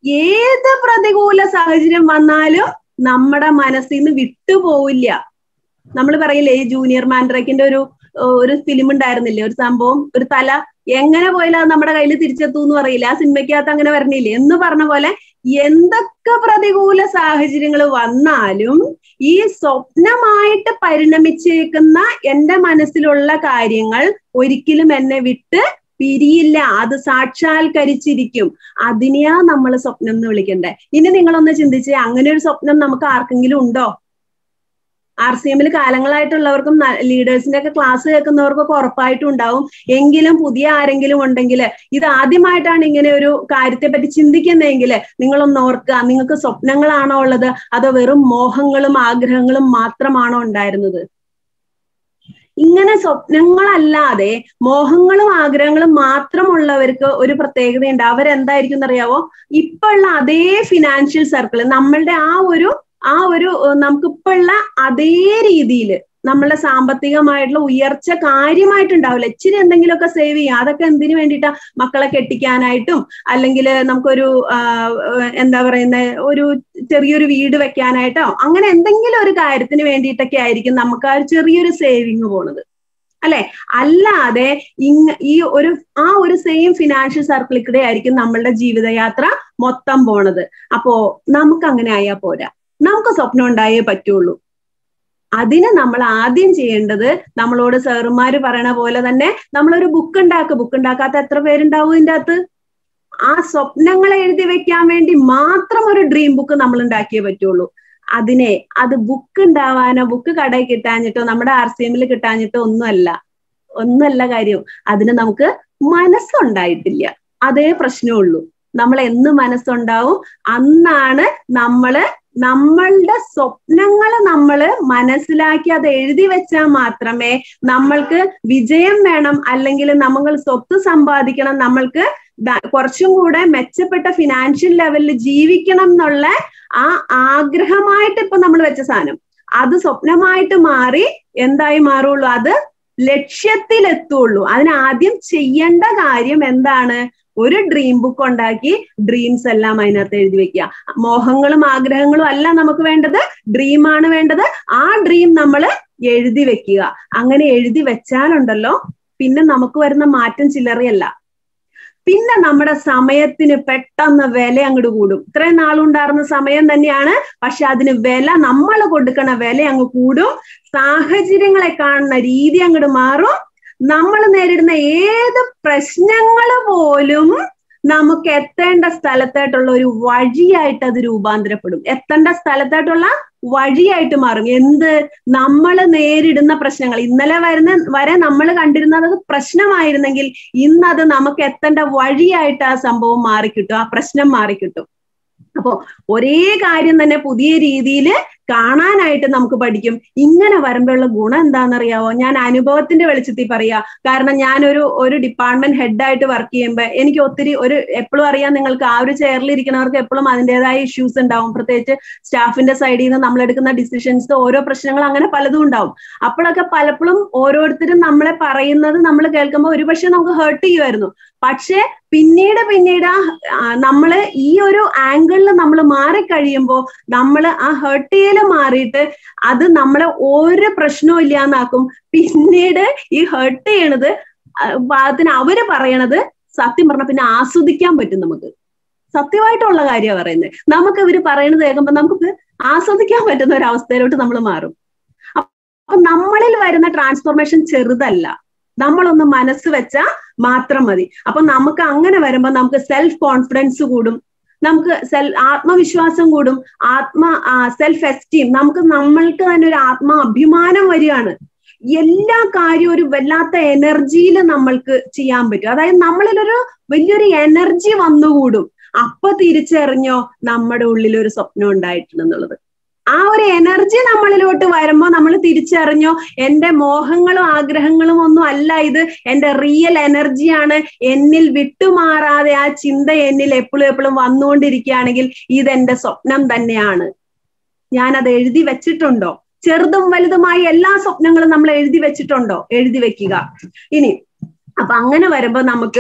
ഏത് പ്രതികൂല സാഹചര്യം വന്നാലും നമ്മുടെ മനസ്സിൽ നിന്ന് വിട്ടുപോവില്ല നമ്മൾ പറയില്ലേ ഈ ജൂനിയർ മാൻഡ്രക്കിന്റെ ഒരു ഒരു ഫിലിം ഉണ്ടായിരുന്നില്ലേ ഒരു സംഭവം ഒരു തല എങ്ങനെ പോയാലും അത് നമ്മുടെ കയ്യിൽ തിരിച്ചെത്തൂ എന്ന് പറയില്ല ആ സിനിമയ്ക്കകത്ത് അങ്ങനെ വരണില്ലേ എന്ന് പറഞ്ഞ പോലെ എന്തൊക്കെ പ്രതികൂല സാഹചര്യങ്ങൾ വന്നാലും ഈ സ്വപ്നമായിട്ട് പരിണമിച്ചേക്കുന്ന എന്റെ മനസ്സിലുള്ള കാര്യങ്ങൾ ഒരിക്കലും എന്നെ വിട്ട് പിരിയില്ല അത് സാക്ഷാത്കരിച്ചിരിക്കും അതിനെയാ നമ്മൾ സ്വപ്നം എന്ന് വിളിക്കണ്ടേ ഇനി നിങ്ങളൊന്ന് ചിന്തിച്ചേ അങ്ങനെ ഒരു സ്വപ്നം നമുക്ക് ആർക്കെങ്കിലും ഉണ്ടോ ആർ സി എമ്മിൽ കാലങ്ങളായിട്ടുള്ളവർക്കും ലീഡേഴ്സിന്റെ ഒക്കെ ക്ലാസ് കേൾക്കുന്നവർക്കൊക്കെ ഉറപ്പായിട്ടും ഉണ്ടാവും എങ്കിലും പുതിയ ആരെങ്കിലും ഉണ്ടെങ്കിൽ ഇത് ആദ്യമായിട്ടാണ് ഇങ്ങനെ ഒരു കാര്യത്തെ പറ്റി ചിന്തിക്കുന്നതെങ്കിൽ നിങ്ങളൊന്ന് ഓർക്കുക നിങ്ങൾക്ക് സ്വപ്നങ്ങളാണോ ഉള്ളത് അതോ വെറും മോഹങ്ങളും ആഗ്രഹങ്ങളും മാത്രമാണോ ഉണ്ടായിരുന്നത് ഇങ്ങനെ സ്വപ്നങ്ങളല്ലാതെ മോഹങ്ങളും ആഗ്രഹങ്ങളും മാത്രമുള്ളവർക്ക് ഒരു പ്രത്യേകതയുണ്ട് അവരെന്തായിരിക്കും എന്നറിയാവോ ഇപ്പോഴുള്ള അതേ ഫിനാൻഷ്യൽ സർക്കിൾ നമ്മളുടെ ആ ഒരു ആ ഒരു നമുക്കിപ്പോഴുള്ള അതേ രീതിയിൽ നമ്മളുടെ സാമ്പത്തികമായിട്ടുള്ള ഉയർച്ച കാര്യമായിട്ടുണ്ടാവില്ല ഇച്ചിരി എന്തെങ്കിലുമൊക്കെ സേവ് ചെയ്യുക അതൊക്കെ എന്തിനു വേണ്ടിയിട്ടാ മക്കളെ കെട്ടിക്കാനായിട്ടും അല്ലെങ്കിൽ നമുക്കൊരു എന്താ പറയുന്ന ഒരു ചെറിയൊരു വീട് വെക്കാനായിട്ടോ അങ്ങനെ എന്തെങ്കിലും ഒരു കാര്യത്തിന് വേണ്ടിയിട്ടൊക്കെ ആയിരിക്കും നമുക്ക് ആ ഒരു ചെറിയൊരു സേവിങ് പോണത് അല്ലെ അല്ലാതെ ഇങ് ഈ ഒരു ആ ഒരു സെയിം ഫിനാൻഷ്യൽ സർക്കിളിൽ കൂടെ ആയിരിക്കും നമ്മളുടെ ജീവിതയാത്ര മൊത്തം പോണത് അപ്പോ നമുക്ക് അങ്ങനെ ആയാ പോരാ നമുക്ക് സ്വപ്നം ഉണ്ടായേ പറ്റുള്ളൂ അതിന് നമ്മൾ ആദ്യം ചെയ്യേണ്ടത് നമ്മളോട് സാറുമാര് പറയണ പോലെ തന്നെ നമ്മളൊരു ബുക്ക് ഉണ്ടാക്കുക ബുക്ക് ഉണ്ടാക്കാത്ത എത്ര പേരുണ്ടാവും ഇതിൻ്റെ അകത്ത് ആ സ്വപ്നങ്ങൾ എഴുതി വെക്കാൻ വേണ്ടി മാത്രം ഒരു ഡ്രീം ബുക്ക് നമ്മൾ ഉണ്ടാക്കിയേ പറ്റുള്ളൂ അതിനെ അത് ബുക്ക് ഉണ്ടാവാനോ ബുക്ക് കടയിൽ കിട്ടാഞ്ഞിട്ടോ നമ്മുടെ ആർ സി എമ്മിൽ കിട്ടാഞ്ഞിട്ടോ ഒന്നുമല്ല ഒന്നല്ല കാര്യം അതിന് നമുക്ക് മനസ്സുണ്ടായിട്ടില്ല അതേ പ്രശ്നമുള്ളൂ നമ്മൾ എന്ന് മനസ്സുണ്ടാവും അന്നാണ് നമ്മള് നമ്മളുടെ സ്വപ്നങ്ങൾ നമ്മൾ മനസ്സിലാക്കി അത് എഴുതി വെച്ചാൽ മാത്രമേ നമ്മൾക്ക് വിജയം വേണം അല്ലെങ്കിൽ നമ്മൾ സ്വത്ത് സമ്പാദിക്കണം നമ്മൾക്ക് കുറച്ചും കൂടെ മെച്ചപ്പെട്ട ഫിനാൻഷ്യൽ ലെവലിൽ ജീവിക്കണം എന്നുള്ള ആ ആഗ്രഹമായിട്ട് ഇപ്പൊ നമ്മൾ വെച്ച സാധനം അത് സ്വപ്നമായിട്ട് മാറി എന്തായി മാറുള്ളൂ അത് ലക്ഷ്യത്തിലെത്തുള്ളൂ അതിന് ആദ്യം ചെയ്യേണ്ട കാര്യം എന്താണ് ഒരു ഡ്രീം ബുക്ക് ഉണ്ടാക്കി ഡ്രീംസ് എല്ലാം അതിനകത്ത് എഴുതി വെക്കുക മോഹങ്ങളും ആഗ്രഹങ്ങളും അല്ല നമുക്ക് വേണ്ടത് ഡ്രീമാണ് വേണ്ടത് ആ ഡ്രീം നമ്മൾ എഴുതി വെക്കുക അങ്ങനെ എഴുതി വെച്ചാലുണ്ടല്ലോ പിന്നെ നമുക്ക് വരുന്ന മാറ്റം ചില്ലറയല്ല പിന്നെ നമ്മുടെ സമയത്തിന് പെട്ടെന്ന് വില അങ്ങോട്ട് കൂടും ഇത്രയും നാളുണ്ടായിരുന്ന സമയം തന്നെയാണ് പക്ഷെ അതിന് വില നമ്മൾ കൊടുക്കണ വില അങ്ങ് കൂടും സാഹചര്യങ്ങളെ കാണുന്ന രീതി അങ്ങോട്ട് മാറും നമ്മൾ നേരിടുന്ന ഏത് പ്രശ്നങ്ങൾ പോലും നമുക്ക് എത്തേണ്ട സ്ഥലത്തായിട്ടുള്ള ഒരു വഴിയായിട്ട് അത് രൂപാന്തരപ്പെടും എത്തേണ്ട സ്ഥലത്തായിട്ടുള്ള വഴിയായിട്ട് മാറും എന്ത് നമ്മൾ നേരിടുന്ന പ്രശ്നങ്ങൾ ഇന്നലെ വരുന്ന വരെ നമ്മൾ കണ്ടിരുന്നത് അത് പ്രശ്നമായിരുന്നെങ്കിൽ ഇന്നത് നമുക്ക് എത്തേണ്ട വഴിയായിട്ട് ആ സംഭവം മാറിക്കിട്ടും ആ പ്രശ്നം മാറിക്കിട്ടും അപ്പോ ഒരേ കാര്യം തന്നെ പുതിയ രീതിയിൽ കാണാനായിട്ട് നമുക്ക് പഠിക്കും ഇങ്ങനെ വരുമ്പോഴുള്ള ഗുണം എന്താണെന്നറിയാവോ ഞാൻ അനുഭവത്തിന്റെ വെളിച്ചത്തിൽ പറയാ കാരണം ഞാനൊരു ഒരു ഡിപ്പാർട്ട്മെന്റ് ഹെഡായിട്ട് വർക്ക് ചെയ്യുമ്പോൾ എനിക്ക് ഒത്തിരി ഒരു എപ്പോഴും അറിയാം നിങ്ങൾക്ക് ആ ഒരു ചെയറിൽ ഇരിക്കുന്നവർക്ക് എപ്പോഴും അതിൻ്റെതായ ഇഷ്യൂസ് ഉണ്ടാവും പ്രത്യേകിച്ച് സ്റ്റാഫിന്റെ സൈഡിൽ നിന്ന് നമ്മൾ എടുക്കുന്ന ഡിസിഷൻസ് ഓരോ പ്രശ്നങ്ങൾ അങ്ങനെ പലതും ഉണ്ടാവും അപ്പോഴൊക്കെ പലപ്പോഴും ഓരോരുത്തരും നമ്മളെ പറയുന്നത് നമ്മൾ കേൾക്കുമ്പോൾ ഒരുപക്ഷെ നമുക്ക് ഹേർട്ട് ചെയ്യുമായിരുന്നു പക്ഷെ പിന്നീട് പിന്നീട് ആ നമ്മള് ഈ ഒരു ആംഗിളിൽ നമ്മൾ മാറിക്കഴിയുമ്പോൾ നമ്മൾ ആ ഹേർട്ട് ചെയ്യൽ മാറിയിട്ട് അത് നമ്മളെ ഒരു പ്രശ്നവും ഇല്ലാന്നാക്കും പിന്നീട് ഈ ഹേർട്ട് ചെയ്യണത് ഭാഗത്തിന് അവര് പറയണത് സത്യം പറഞ്ഞ പിന്നെ ആസ്വദിക്കാൻ പറ്റും നമുക്ക് സത്യമായിട്ടുള്ള കാര്യമാണ് പറയുന്നത് നമുക്ക് ഇവര് പറയണത് കേൾക്കുമ്പോൾ നമുക്ക് ആസ്വദിക്കാൻ പറ്റുന്ന ഒരു അവസ്ഥയിലോട്ട് നമ്മൾ മാറും അപ്പൊ നമ്മളിൽ വരുന്ന ട്രാൻസ്ഫോർമേഷൻ ചെറുതല്ല നമ്മളൊന്ന് മനസ്സ് വെച്ചാൽ മാത്രം മതി അപ്പൊ നമുക്ക് അങ്ങനെ വരുമ്പോൾ നമുക്ക് സെൽഫ് കോൺഫിഡൻസ് കൂടും നമുക്ക് സെൽ ആത്മവിശ്വാസം കൂടും ആത്മ സെൽഫ് എസ്റ്റീം നമുക്ക് നമ്മൾക്ക് തന്നെ ഒരു ആത്മ അഭിമാനം വരികയാണ് എല്ലാ കാര്യവും ഒരു വല്ലാത്ത എനർജിയിൽ നമ്മൾക്ക് ചെയ്യാൻ പറ്റും അതായത് നമ്മളിലൊരു വലിയൊരു എനർജി വന്നുകൂടും അപ്പൊ തിരിച്ചറിഞ്ഞോ നമ്മുടെ ഉള്ളിൽ ഒരു സ്വപ്നം ഉണ്ടായിട്ടുണ്ടെന്നുള്ളത് ആ ഒരു എനർജി നമ്മളിലോട്ട് വരുമ്പോൾ നമ്മൾ തിരിച്ചറിഞ്ഞോ എന്റെ മോഹങ്ങളും ആഗ്രഹങ്ങളും ഒന്നും അല്ല ഇത് എന്റെ റിയൽ എനർജിയാണ് എന്നിൽ വിട്ടുമാറാതെ ആ ചിന്ത എന്നിൽ എപ്പോഴും എപ്പോഴും വന്നുകൊണ്ടിരിക്കുകയാണെങ്കിൽ ഇതെന്റെ സ്വപ്നം തന്നെയാണ് ഞാൻ അത് എഴുതി വെച്ചിട്ടുണ്ടോ ചെറുതും വലുതുമായ എല്ലാ സ്വപ്നങ്ങളും നമ്മൾ എഴുതി വെച്ചിട്ടുണ്ടോ എഴുതി വെക്കുക ഇനി അപ്പൊ അങ്ങനെ വരുമ്പോ നമുക്ക്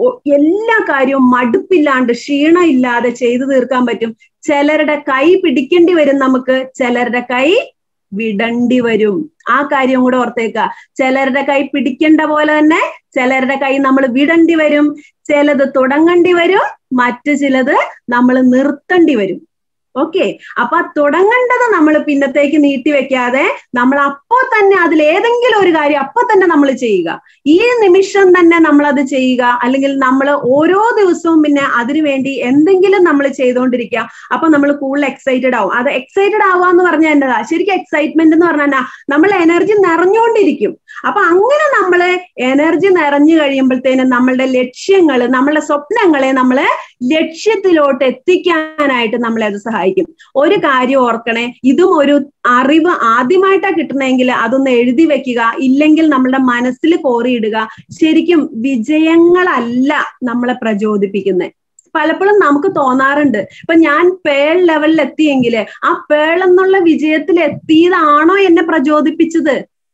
എല്ലാ കാര്യവും മടുപ്പില്ലാണ്ട് ക്ഷീണം ഇല്ലാതെ ചെയ്തു തീർക്കാൻ പറ്റും ചിലരുടെ കൈ പിടിക്കേണ്ടി വരും നമുക്ക് ചിലരുടെ കൈ വിടണ്ടി വരും ആ കാര്യം കൂടെ ഓർത്തേക്ക ചിലരുടെ കൈ പിടിക്കേണ്ട പോലെ തന്നെ ചിലരുടെ കൈ നമ്മൾ വിടണ്ടി വരും ചിലത് തുടങ്ങേണ്ടി വരും മറ്റു ചിലത് നമ്മൾ നിർത്തേണ്ടി വരും ഓക്കെ അപ്പൊ തുടങ്ങേണ്ടത് നമ്മൾ പിന്നത്തേക്ക് നീട്ടി വെക്കാതെ നമ്മൾ അപ്പോ തന്നെ അതിൽ ഏതെങ്കിലും ഒരു കാര്യം അപ്പൊ തന്നെ നമ്മൾ ചെയ്യുക ഈ നിമിഷം തന്നെ നമ്മൾ അത് ചെയ്യുക അല്ലെങ്കിൽ നമ്മൾ ഓരോ ദിവസവും പിന്നെ അതിനു വേണ്ടി എന്തെങ്കിലും നമ്മൾ ചെയ്തുകൊണ്ടിരിക്കുക അപ്പൊ നമ്മൾ കൂടുതൽ എക്സൈറ്റഡ് ആവും അത് എക്സൈറ്റഡ് ആവുക എന്ന് പറഞ്ഞാൽ എന്നതാ ശരിക്കും എക്സൈറ്റ്മെന്റ് എന്ന് പറഞ്ഞാൽ നമ്മൾ എനർജി നിറഞ്ഞുകൊണ്ടിരിക്കും അപ്പൊ അങ്ങനെ നമ്മള് എനർജി നിറഞ്ഞു കഴിയുമ്പോഴത്തേനും നമ്മളുടെ ലക്ഷ്യങ്ങൾ നമ്മളുടെ സ്വപ്നങ്ങളെ നമ്മളെ ലക്ഷ്യത്തിലോട്ട് എത്തിക്കാനായിട്ട് നമ്മളെ അത് സഹായിക്കും ഒരു കാര്യം ഓർക്കണേ ഇതും ഒരു അറിവ് ആദ്യമായിട്ടാ കിട്ടണമെങ്കിൽ അതൊന്ന് എഴുതി വെക്കുക ഇല്ലെങ്കിൽ നമ്മളുടെ മനസ്സിൽ കോറിയിടുക ശരിക്കും വിജയങ്ങളല്ല നമ്മളെ പ്രചോദിപ്പിക്കുന്നത് പലപ്പോഴും നമുക്ക് തോന്നാറുണ്ട് ഇപ്പൊ ഞാൻ പേൾ ലെവലിൽ എത്തിയെങ്കിൽ ആ പേൾ എന്നുള്ള വിജയത്തിൽ എത്തിയതാണോ എന്നെ പ്രചോദിപ്പിച്ചത്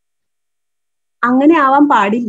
അങ്ങനെ ആവാൻ പാടില്ല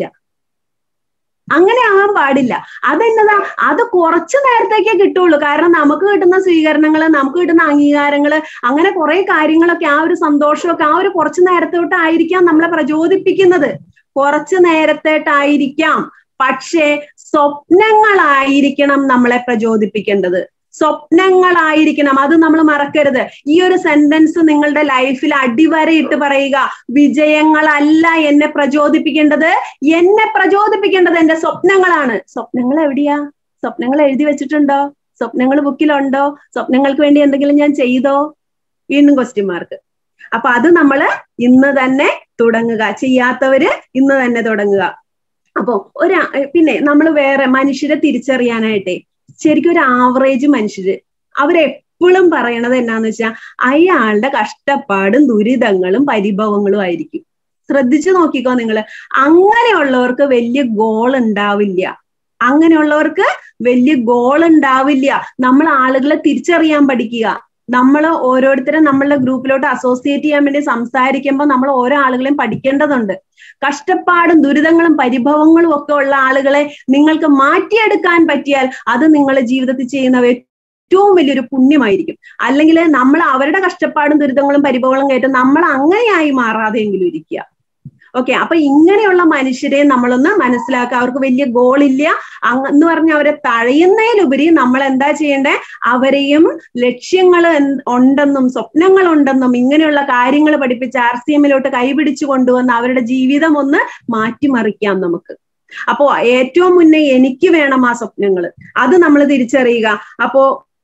അങ്ങനെ ആവാൻ പാടില്ല അതെന്നതാ അത് കുറച്ചു നേരത്തേക്കേ കിട്ടുള്ളൂ കാരണം നമുക്ക് കിട്ടുന്ന സ്വീകരണങ്ങള് നമുക്ക് കിട്ടുന്ന അംഗീകാരങ്ങള് അങ്ങനെ കുറെ കാര്യങ്ങളൊക്കെ ആ ഒരു സന്തോഷമൊക്കെ ആ ഒരു കുറച്ചു നേരത്തോട്ടായിരിക്കാം നമ്മളെ പ്രചോദിപ്പിക്കുന്നത് കുറച്ചു നേരത്തേട്ടായിരിക്കാം പക്ഷേ സ്വപ്നങ്ങളായിരിക്കണം നമ്മളെ പ്രചോദിപ്പിക്കേണ്ടത് സ്വപ്നങ്ങളായിരിക്കണം അത് നമ്മൾ മറക്കരുത് ഈ ഒരു സെന്റൻസ് നിങ്ങളുടെ ലൈഫിൽ അടിവരയിട്ട് പറയുക വിജയങ്ങളല്ല എന്നെ പ്രചോദിപ്പിക്കേണ്ടത് എന്നെ പ്രചോദിപ്പിക്കേണ്ടത് എന്റെ സ്വപ്നങ്ങളാണ് സ്വപ്നങ്ങൾ എവിടെയാ സ്വപ്നങ്ങൾ എഴുതി വെച്ചിട്ടുണ്ടോ സ്വപ്നങ്ങൾ ബുക്കിലുണ്ടോ സ്വപ്നങ്ങൾക്ക് വേണ്ടി എന്തെങ്കിലും ഞാൻ ചെയ്തോ വീണ്ടും ക്വസ്റ്റ്യൻ മാർക്ക് അപ്പൊ അത് നമ്മൾ ഇന്ന് തന്നെ തുടങ്ങുക ചെയ്യാത്തവര് ഇന്ന് തന്നെ തുടങ്ങുക അപ്പൊ ഒരു പിന്നെ നമ്മൾ വേറെ മനുഷ്യരെ തിരിച്ചറിയാനായിട്ടേ ശരിക്കും ഒരു ആവറേജ് മനുഷ്യര് അവരെപ്പോഴും പറയണത് എന്നാന്ന് വെച്ചാൽ അയാളുടെ കഷ്ടപ്പാടും ദുരിതങ്ങളും പരിഭവങ്ങളും ആയിരിക്കും ശ്രദ്ധിച്ചു നോക്കിക്കോ നിങ്ങൾ അങ്ങനെയുള്ളവർക്ക് വലിയ ഗോൾ ഉണ്ടാവില്ല അങ്ങനെയുള്ളവർക്ക് വലിയ ഗോൾ ഉണ്ടാവില്ല നമ്മൾ ആളുകളെ തിരിച്ചറിയാൻ പഠിക്കുക നമ്മൾ ഓരോരുത്തരും നമ്മളുടെ ഗ്രൂപ്പിലോട്ട് അസോസിയേറ്റ് ചെയ്യാൻ വേണ്ടി സംസാരിക്കുമ്പോൾ നമ്മൾ ഓരോ ആളുകളെയും പഠിക്കേണ്ടതുണ്ട് കഷ്ടപ്പാടും ദുരിതങ്ങളും പരിഭവങ്ങളും ഒക്കെ ഉള്ള ആളുകളെ നിങ്ങൾക്ക് മാറ്റിയെടുക്കാൻ പറ്റിയാൽ അത് നിങ്ങളുടെ ജീവിതത്തിൽ ചെയ്യുന്ന ഏറ്റവും വലിയൊരു പുണ്യമായിരിക്കും അല്ലെങ്കിൽ നമ്മൾ അവരുടെ കഷ്ടപ്പാടും ദുരിതങ്ങളും പരിഭവങ്ങളും കേട്ട് നമ്മൾ അങ്ങനെയായി മാറാതെയെങ്കിലും ഇരിക്കുക ഓക്കെ അപ്പൊ ഇങ്ങനെയുള്ള മനുഷ്യരെ നമ്മളൊന്ന് മനസ്സിലാക്കുക അവർക്ക് വലിയ ഗോളില്ല എന്ന് പറഞ്ഞ് അവരെ തഴയുന്നതിലുപരി നമ്മൾ എന്താ ചെയ്യേണ്ടേ അവരെയും ലക്ഷ്യങ്ങൾ ഉണ്ടെന്നും സ്വപ്നങ്ങൾ ഉണ്ടെന്നും ഇങ്ങനെയുള്ള കാര്യങ്ങൾ പഠിപ്പിച്ച് ആർ സി എമ്മിലോട്ട് കൈപിടിച്ചു കൊണ്ടുവന്ന് അവരുടെ ജീവിതം ഒന്ന് മാറ്റിമറിക്കാം നമുക്ക് അപ്പോ ഏറ്റവും മുന്നേ എനിക്ക് വേണം ആ സ്വപ്നങ്ങൾ അത് നമ്മൾ തിരിച്ചറിയുക അപ്പോ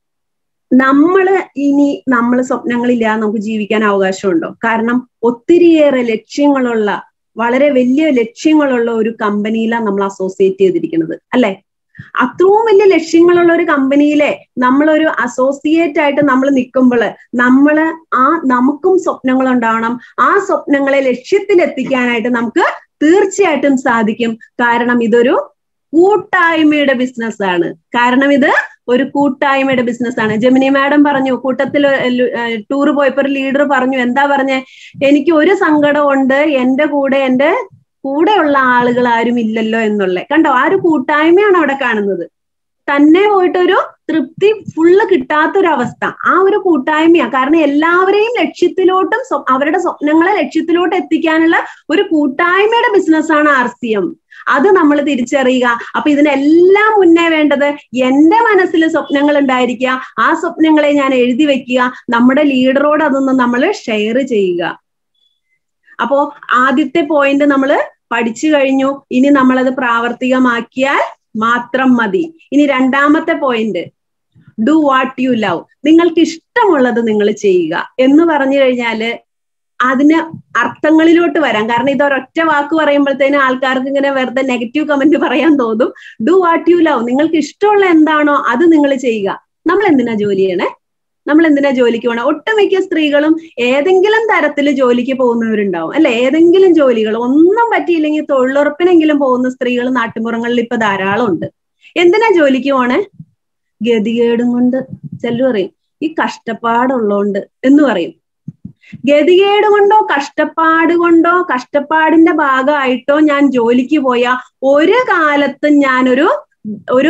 നമ്മള് ഇനി നമ്മൾ സ്വപ്നങ്ങളില്ല നമുക്ക് ജീവിക്കാൻ അവകാശമുണ്ടോ കാരണം ഒത്തിരിയേറെ ലക്ഷ്യങ്ങളുള്ള വളരെ വലിയ ലക്ഷ്യങ്ങളുള്ള ഒരു കമ്പനിയിലാണ് നമ്മൾ അസോസിയേറ്റ് ചെയ്തിരിക്കുന്നത് അല്ലെ അത്രയും വലിയ ലക്ഷ്യങ്ങളുള്ള ഒരു കമ്പനിയിലെ നമ്മളൊരു അസോസിയേറ്റ് ആയിട്ട് നമ്മൾ നിൽക്കുമ്പോൾ നമ്മൾ ആ നമുക്കും സ്വപ്നങ്ങൾ ഉണ്ടാവണം ആ സ്വപ്നങ്ങളെ ലക്ഷ്യത്തിൽ എത്തിക്കാനായിട്ട് നമുക്ക് തീർച്ചയായിട്ടും സാധിക്കും കാരണം ഇതൊരു കൂട്ടായ്മയുടെ ബിസിനസ് ആണ് കാരണം ഇത് ഒരു കൂട്ടായ്മയുടെ ബിസിനസ് ആണ് ജമിനി മാഡം പറഞ്ഞു കൂട്ടത്തിൽ ടൂർ പോയപ്പോ ഒരു ലീഡർ പറഞ്ഞു എന്താ പറഞ്ഞേ എനിക്ക് ഒരു സങ്കടം ഉണ്ട് എന്റെ കൂടെ എന്റെ കൂടെയുള്ള ആളുകൾ ആരും ഇല്ലല്ലോ എന്നുള്ള കണ്ടോ ആ ഒരു കൂട്ടായ്മയാണ് അവിടെ കാണുന്നത് തന്നെ പോയിട്ടൊരു തൃപ്തി ഫുള്ള് കിട്ടാത്തൊരവസ്ഥ ആ ഒരു കൂട്ടായ്മയാ കാരണം എല്ലാവരെയും ലക്ഷ്യത്തിലോട്ടും അവരുടെ സ്വപ്നങ്ങളെ ലക്ഷ്യത്തിലോട്ട് എത്തിക്കാനുള്ള ഒരു കൂട്ടായ്മയുടെ ബിസിനസ്സാണ് ആർ സി എം അത് നമ്മൾ തിരിച്ചറിയുക അപ്പൊ ഇതിനെല്ലാം മുന്നേ വേണ്ടത് എന്റെ മനസ്സിൽ സ്വപ്നങ്ങൾ ഉണ്ടായിരിക്കുക ആ സ്വപ്നങ്ങളെ ഞാൻ എഴുതി വെക്കുക നമ്മുടെ ലീഡറോട് അതൊന്ന് നമ്മൾ ഷെയർ ചെയ്യുക അപ്പോ ആദ്യത്തെ പോയിന്റ് നമ്മൾ പഠിച്ചു കഴിഞ്ഞു ഇനി നമ്മളത് പ്രാവർത്തികമാക്കിയാൽ മാത്രം മതി ഇനി രണ്ടാമത്തെ point do what you love നിങ്ങൾക്ക് ഇഷ്ടമുള്ളത് നിങ്ങൾ ചെയ്യുക എന്ന് പറഞ്ഞു കഴിഞ്ഞാല് അതിന് അർത്ഥങ്ങളിലോട്ട് വരാം കാരണം ഇത് ഒരൊറ്റ വാക്ക് പറയുമ്പോഴത്തേനും ആൾക്കാർക്ക് ഇങ്ങനെ വെറുതെ നെഗറ്റീവ് കമന്റ് പറയാൻ തോന്നും ഡു വാട്ട് യു ലവ് നിങ്ങൾക്ക് ഇഷ്ടമുള്ള എന്താണോ അത് നിങ്ങൾ ചെയ്യുക നമ്മൾ എന്തിനാ ജോലി ചെയ്യണേ നമ്മൾ എന്തിനാ ജോലിക്ക് പോകണം ഒട്ടുമിക്ക സ്ത്രീകളും ഏതെങ്കിലും തരത്തിൽ ജോലിക്ക് പോകുന്നവരുണ്ടാവും അല്ലെ ഏതെങ്കിലും ജോലികൾ ഒന്നും പറ്റിയില്ലെങ്കിൽ തൊഴിലുറപ്പിനെങ്കിലും പോകുന്ന സ്ത്രീകൾ നാട്ടുമ്പുറങ്ങളിൽ ഇപ്പൊ ധാരാളം ഉണ്ട് എന്തിനാ ജോലിക്ക് പോണേ ഗതികേടും കൊണ്ട് ചെല്ലു പറയും ഈ കഷ്ടപ്പാടുള്ളോണ്ട് എന്ന് പറയും ഗതികേട് കൊണ്ടോ കഷ്ടപ്പാട് കൊണ്ടോ കഷ്ടപ്പാടിന്റെ ഭാഗമായിട്ടോ ഞാൻ ജോലിക്ക് പോയ ഒരു കാലത്തും ഞാനൊരു ഒരു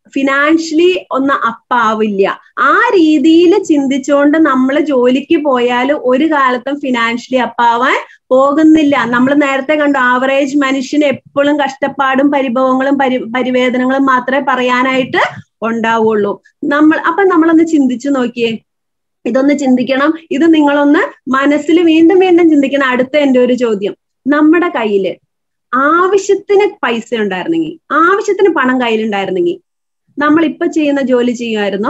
ഫിനാൻഷ്യലി ഒന്ന് അപ്പാവില്ല ആ രീതിയിൽ ചിന്തിച്ചുകൊണ്ട് നമ്മൾ ജോലിക്ക് പോയാൽ ഒരു കാലത്തും ഫിനാൻഷ്യലി അപ്പാവാൻ പോകുന്നില്ല നമ്മൾ നേരത്തെ കണ്ടു ആവറേജ് മനുഷ്യന് എപ്പോഴും കഷ്ടപ്പാടും പരിഭവങ്ങളും പരി പരിവേദനങ്ങളും മാത്രമേ പറയാനായിട്ട് ഉണ്ടാവുള്ളൂ നമ്മൾ അപ്പൊ നമ്മളൊന്ന് ചിന്തിച്ചു നോക്കിയേ ഇതൊന്ന് ചിന്തിക്കണം ഇത് നിങ്ങളൊന്ന് മനസ്സിൽ വീണ്ടും വീണ്ടും ചിന്തിക്കണം അടുത്ത എന്റെ ഒരു ചോദ്യം നമ്മുടെ കയ്യില് ആവശ്യത്തിന് പൈസ ഉണ്ടായിരുന്നെങ്കിൽ ആവശ്യത്തിന് പണം കയ്യിലുണ്ടായിരുന്നെങ്കിൽ നമ്മൾ ഇപ്പൊ ചെയ്യുന്ന ജോലി ചെയ്യുമായിരുന്നോ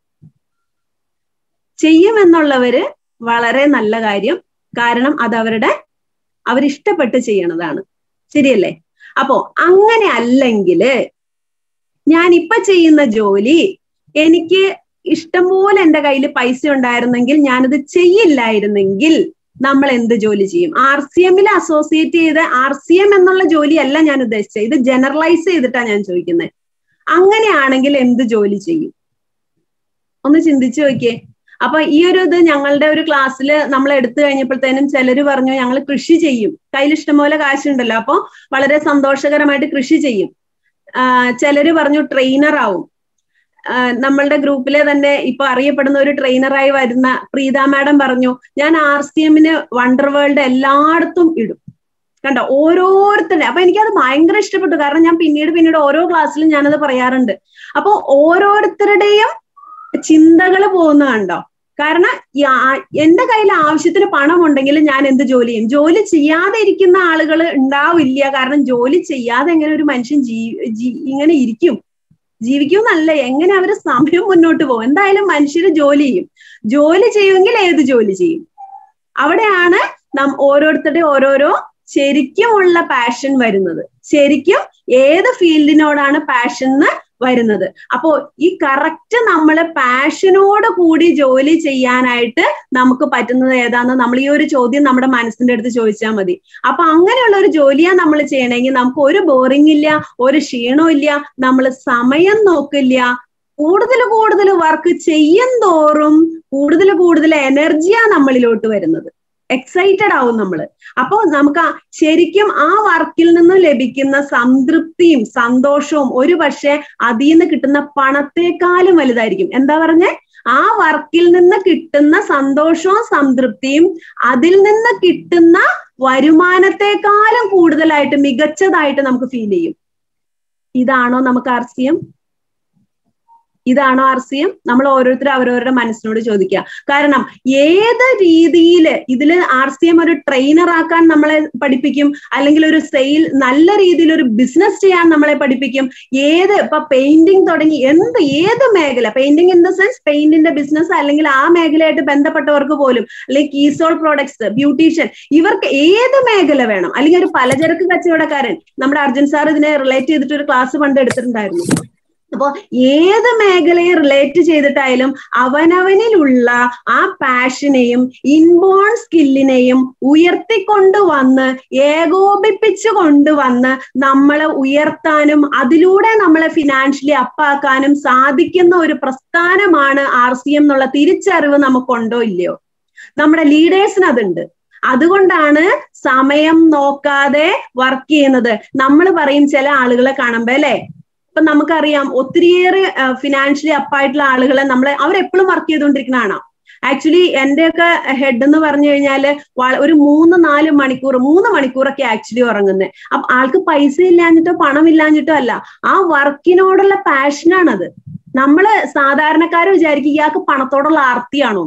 ചെയ്യുമെന്നുള്ളവര് വളരെ നല്ല കാര്യം കാരണം അത് അവരുടെ അവരിഷ്ടപ്പെട്ട് ചെയ്യണതാണ് ശരിയല്ലേ അപ്പോ അങ്ങനെ അല്ലെങ്കില് ഞാൻ ഇപ്പൊ ചെയ്യുന്ന ജോലി എനിക്ക് ഇഷ്ടംപോലെ എന്റെ കയ്യിൽ പൈസ ഉണ്ടായിരുന്നെങ്കിൽ ഞാനത് ചെയ്യില്ലായിരുന്നെങ്കിൽ നമ്മൾ എന്ത് ജോലി ചെയ്യും ആർ സി എമ്മിൽ അസോസിയേറ്റ് ചെയ്ത് ആർ സി എം എന്നുള്ള ജോലിയല്ല ഞാൻ ഉദ്ദേശിച്ചത് ഇത് ജനറലൈസ് ചെയ്തിട്ടാണ് ഞാൻ ചോദിക്കുന്നത് അങ്ങനെയാണെങ്കിൽ എന്ത് ജോലി ചെയ്യും ഒന്ന് ചിന്തിച്ചു നോക്കിയേ അപ്പൊ ഈ ഒരു ഇത് ഞങ്ങളുടെ ഒരു ക്ലാസ്സിൽ നമ്മൾ എടുത്തു കഴിഞ്ഞപ്പോഴത്തേനും ചിലര് പറഞ്ഞു ഞങ്ങൾ കൃഷി ചെയ്യും കയ്യിൽ ഇഷ്ടംപോലെ കാശുണ്ടല്ലോ അപ്പൊ വളരെ സന്തോഷകരമായിട്ട് കൃഷി ചെയ്യും ചിലര് പറഞ്ഞു ട്രെയിനർ ആവും നമ്മളുടെ ഗ്രൂപ്പിലെ തന്നെ ഇപ്പൊ അറിയപ്പെടുന്ന ഒരു ട്രെയിനറായി വരുന്ന പ്രീത മാഡം പറഞ്ഞു ഞാൻ ആർ സി എമ്മിന് വണ്ടർ വേൾഡ് എല്ലായിടത്തും ഇടും കണ്ടോ ഓരോരുത്തരുടെ അപ്പൊ എനിക്കത് ഭയങ്കര ഇഷ്ടപ്പെട്ടു കാരണം ഞാൻ പിന്നീട് പിന്നീട് ഓരോ ക്ലാസ്സിലും ഞാനത് പറയാറുണ്ട് അപ്പൊ ഓരോരുത്തരുടെയും ചിന്തകൾ പോകുന്ന കണ്ടോ കാരണം എന്റെ കയ്യിൽ ആവശ്യത്തിന് പണം ഉണ്ടെങ്കിൽ ഞാൻ എന്ത് ജോലി ചെയ്യും ജോലി ചെയ്യാതെ ഇരിക്കുന്ന ആളുകൾ ഉണ്ടാവില്ല കാരണം ജോലി ചെയ്യാതെ എങ്ങനെ ഒരു മനുഷ്യൻ ജീ ഇങ്ങനെ ഇരിക്കും ജീവിക്കുമെന്നല്ല എങ്ങനെ അവര് സമയം മുന്നോട്ട് പോകും എന്തായാലും മനുഷ്യര് ജോലി ചെയ്യും ജോലി ചെയ്യുമെങ്കിൽ ഏത് ജോലി ചെയ്യും അവിടെയാണ് നാം ഓരോരുത്തരുടെ ഓരോരോ ശരിക്കുമുള്ള പാഷൻ വരുന്നത് ശരിക്കും ഏത് ഫീൽഡിനോടാണ് പാഷൻ എന്ന് വരുന്നത് അപ്പോ ഈ കറക്റ്റ് നമ്മൾ പാഷനോട് കൂടി ജോലി ചെയ്യാനായിട്ട് നമുക്ക് പറ്റുന്നത് ഏതാന്ന് നമ്മൾ ഈ ഒരു ചോദ്യം നമ്മുടെ മനസ്സിന്റെ അടുത്ത് ചോദിച്ചാൽ മതി അപ്പൊ അങ്ങനെയുള്ള ഒരു ജോലിയാ നമ്മൾ ചെയ്യണമെങ്കിൽ നമുക്ക് ഒരു ബോറിംഗ് ഇല്ല ഒരു ക്ഷീണവും ഇല്ല നമ്മൾ സമയം നോക്കില്ല കൂടുതൽ കൂടുതൽ വർക്ക് ചെയ്യും തോറും കൂടുതൽ കൂടുതൽ എനർജിയാ നമ്മളിലോട്ട് വരുന്നത് എക്സൈറ്റഡ് ആവും നമ്മൾ അപ്പോ നമുക്ക് ശരിക്കും ആ വർക്കിൽ നിന്നും ലഭിക്കുന്ന സംതൃപ്തിയും സന്തോഷവും ഒരു പക്ഷെ അതിൽ നിന്ന് കിട്ടുന്ന പണത്തെക്കാളും വലുതായിരിക്കും എന്താ പറഞ്ഞേ ആ വർക്കിൽ നിന്ന് കിട്ടുന്ന സന്തോഷവും സംതൃപ്തിയും അതിൽ നിന്ന് കിട്ടുന്ന വരുമാനത്തെക്കാളും കൂടുതലായിട്ട് മികച്ചതായിട്ട് നമുക്ക് ഫീൽ ചെയ്യും ഇതാണോ നമുക്ക് ആർ സി എം ഇതാണോ ആർ സി എം നമ്മൾ ഓരോരുത്തരും അവരവരുടെ മനസ്സിനോട് ചോദിക്കുക കാരണം ഏത് രീതിയിൽ ഇതിൽ ആർ സി എം ഒരു ട്രെയിനർ ആക്കാൻ നമ്മളെ പഠിപ്പിക്കും അല്ലെങ്കിൽ ഒരു സെയിൽ നല്ല രീതിയിൽ ഒരു ബിസിനസ് ചെയ്യാൻ നമ്മളെ പഠിപ്പിക്കും ഏത് ഇപ്പൊ പെയിന്റിങ് തുടങ്ങി എന്ത് ഏത് മേഖല പെയിന്റിങ് ഇൻ ദ സെൻസ് പെയിന്റിന്റെ ബിസിനസ് അല്ലെങ്കിൽ ആ മേഖലയായിട്ട് ബന്ധപ്പെട്ടവർക്ക് പോലും അല്ലെങ്കിൽ കീസോൾ പ്രോഡക്ട്സ് ബ്യൂട്ടീഷ്യൻ ഇവർക്ക് ഏത് മേഖല വേണം അല്ലെങ്കിൽ ഒരു പലചരക്ക് കച്ചവടക്കാരൻ നമ്മുടെ അർജുൻ സാർ ഇതിനെ റിലേറ്റ് ചെയ്തിട്ട് ഒരു ക്ലാസ് പണ്ട് എടുത്തിട്ടുണ്ടായിരുന്നു അപ്പോ ഏത് മേഖലയെ റിലേറ്റ് ചെയ്തിട്ടായാലും അവനവനിലുള്ള ആ പാഷനെയും ഇൻബോൺ സ്കില്ലിനെയും ഉയർത്തിക്കൊണ്ടുവന്ന് ഏകോപിപ്പിച്ചു കൊണ്ടുവന്ന് നമ്മളെ ഉയർത്താനും അതിലൂടെ നമ്മളെ ഫിനാൻഷ്യലി അപ്പാക്കാനും സാധിക്കുന്ന ഒരു പ്രസ്ഥാനമാണ് ആർ സി എം എന്നുള്ള തിരിച്ചറിവ് നമുക്കുണ്ടോ ഇല്ലയോ നമ്മുടെ ലീഡേഴ്സിന് അതുണ്ട് അതുകൊണ്ടാണ് സമയം നോക്കാതെ വർക്ക് ചെയ്യുന്നത് നമ്മൾ പറയും ചില ആളുകളെ കാണുമ്പോ അല്ലെ ഇപ്പൊ നമുക്കറിയാം ഒത്തിരിയേറെ ഫിനാൻഷ്യലി അപ്പായിട്ടുള്ള ആളുകളെ നമ്മളെ അവരെപ്പോഴും വർക്ക് ചെയ്തുകൊണ്ടിരിക്കുന്നതാണ് ആക്ച്വലി എന്റെയൊക്കെ ഹെഡ് എന്ന് പറഞ്ഞു കഴിഞ്ഞാല് ഒരു മൂന്ന് നാല് മണിക്കൂർ മൂന്ന് മണിക്കൂറൊക്കെ ആക്ച്വലി ഉറങ്ങുന്നത് അപ്പൊ ആൾക്ക് പൈസ ഇല്ലാഞ്ഞിട്ടോ പണം ഇല്ലാഞ്ഞിട്ടോ അല്ല ആ വർക്കിനോടുള്ള പാഷനാണത് നമ്മള് സാധാരണക്കാര് വിചാരിക്കും ഇയാൾക്ക് പണത്തോടുള്ള ആർത്തിയാണോ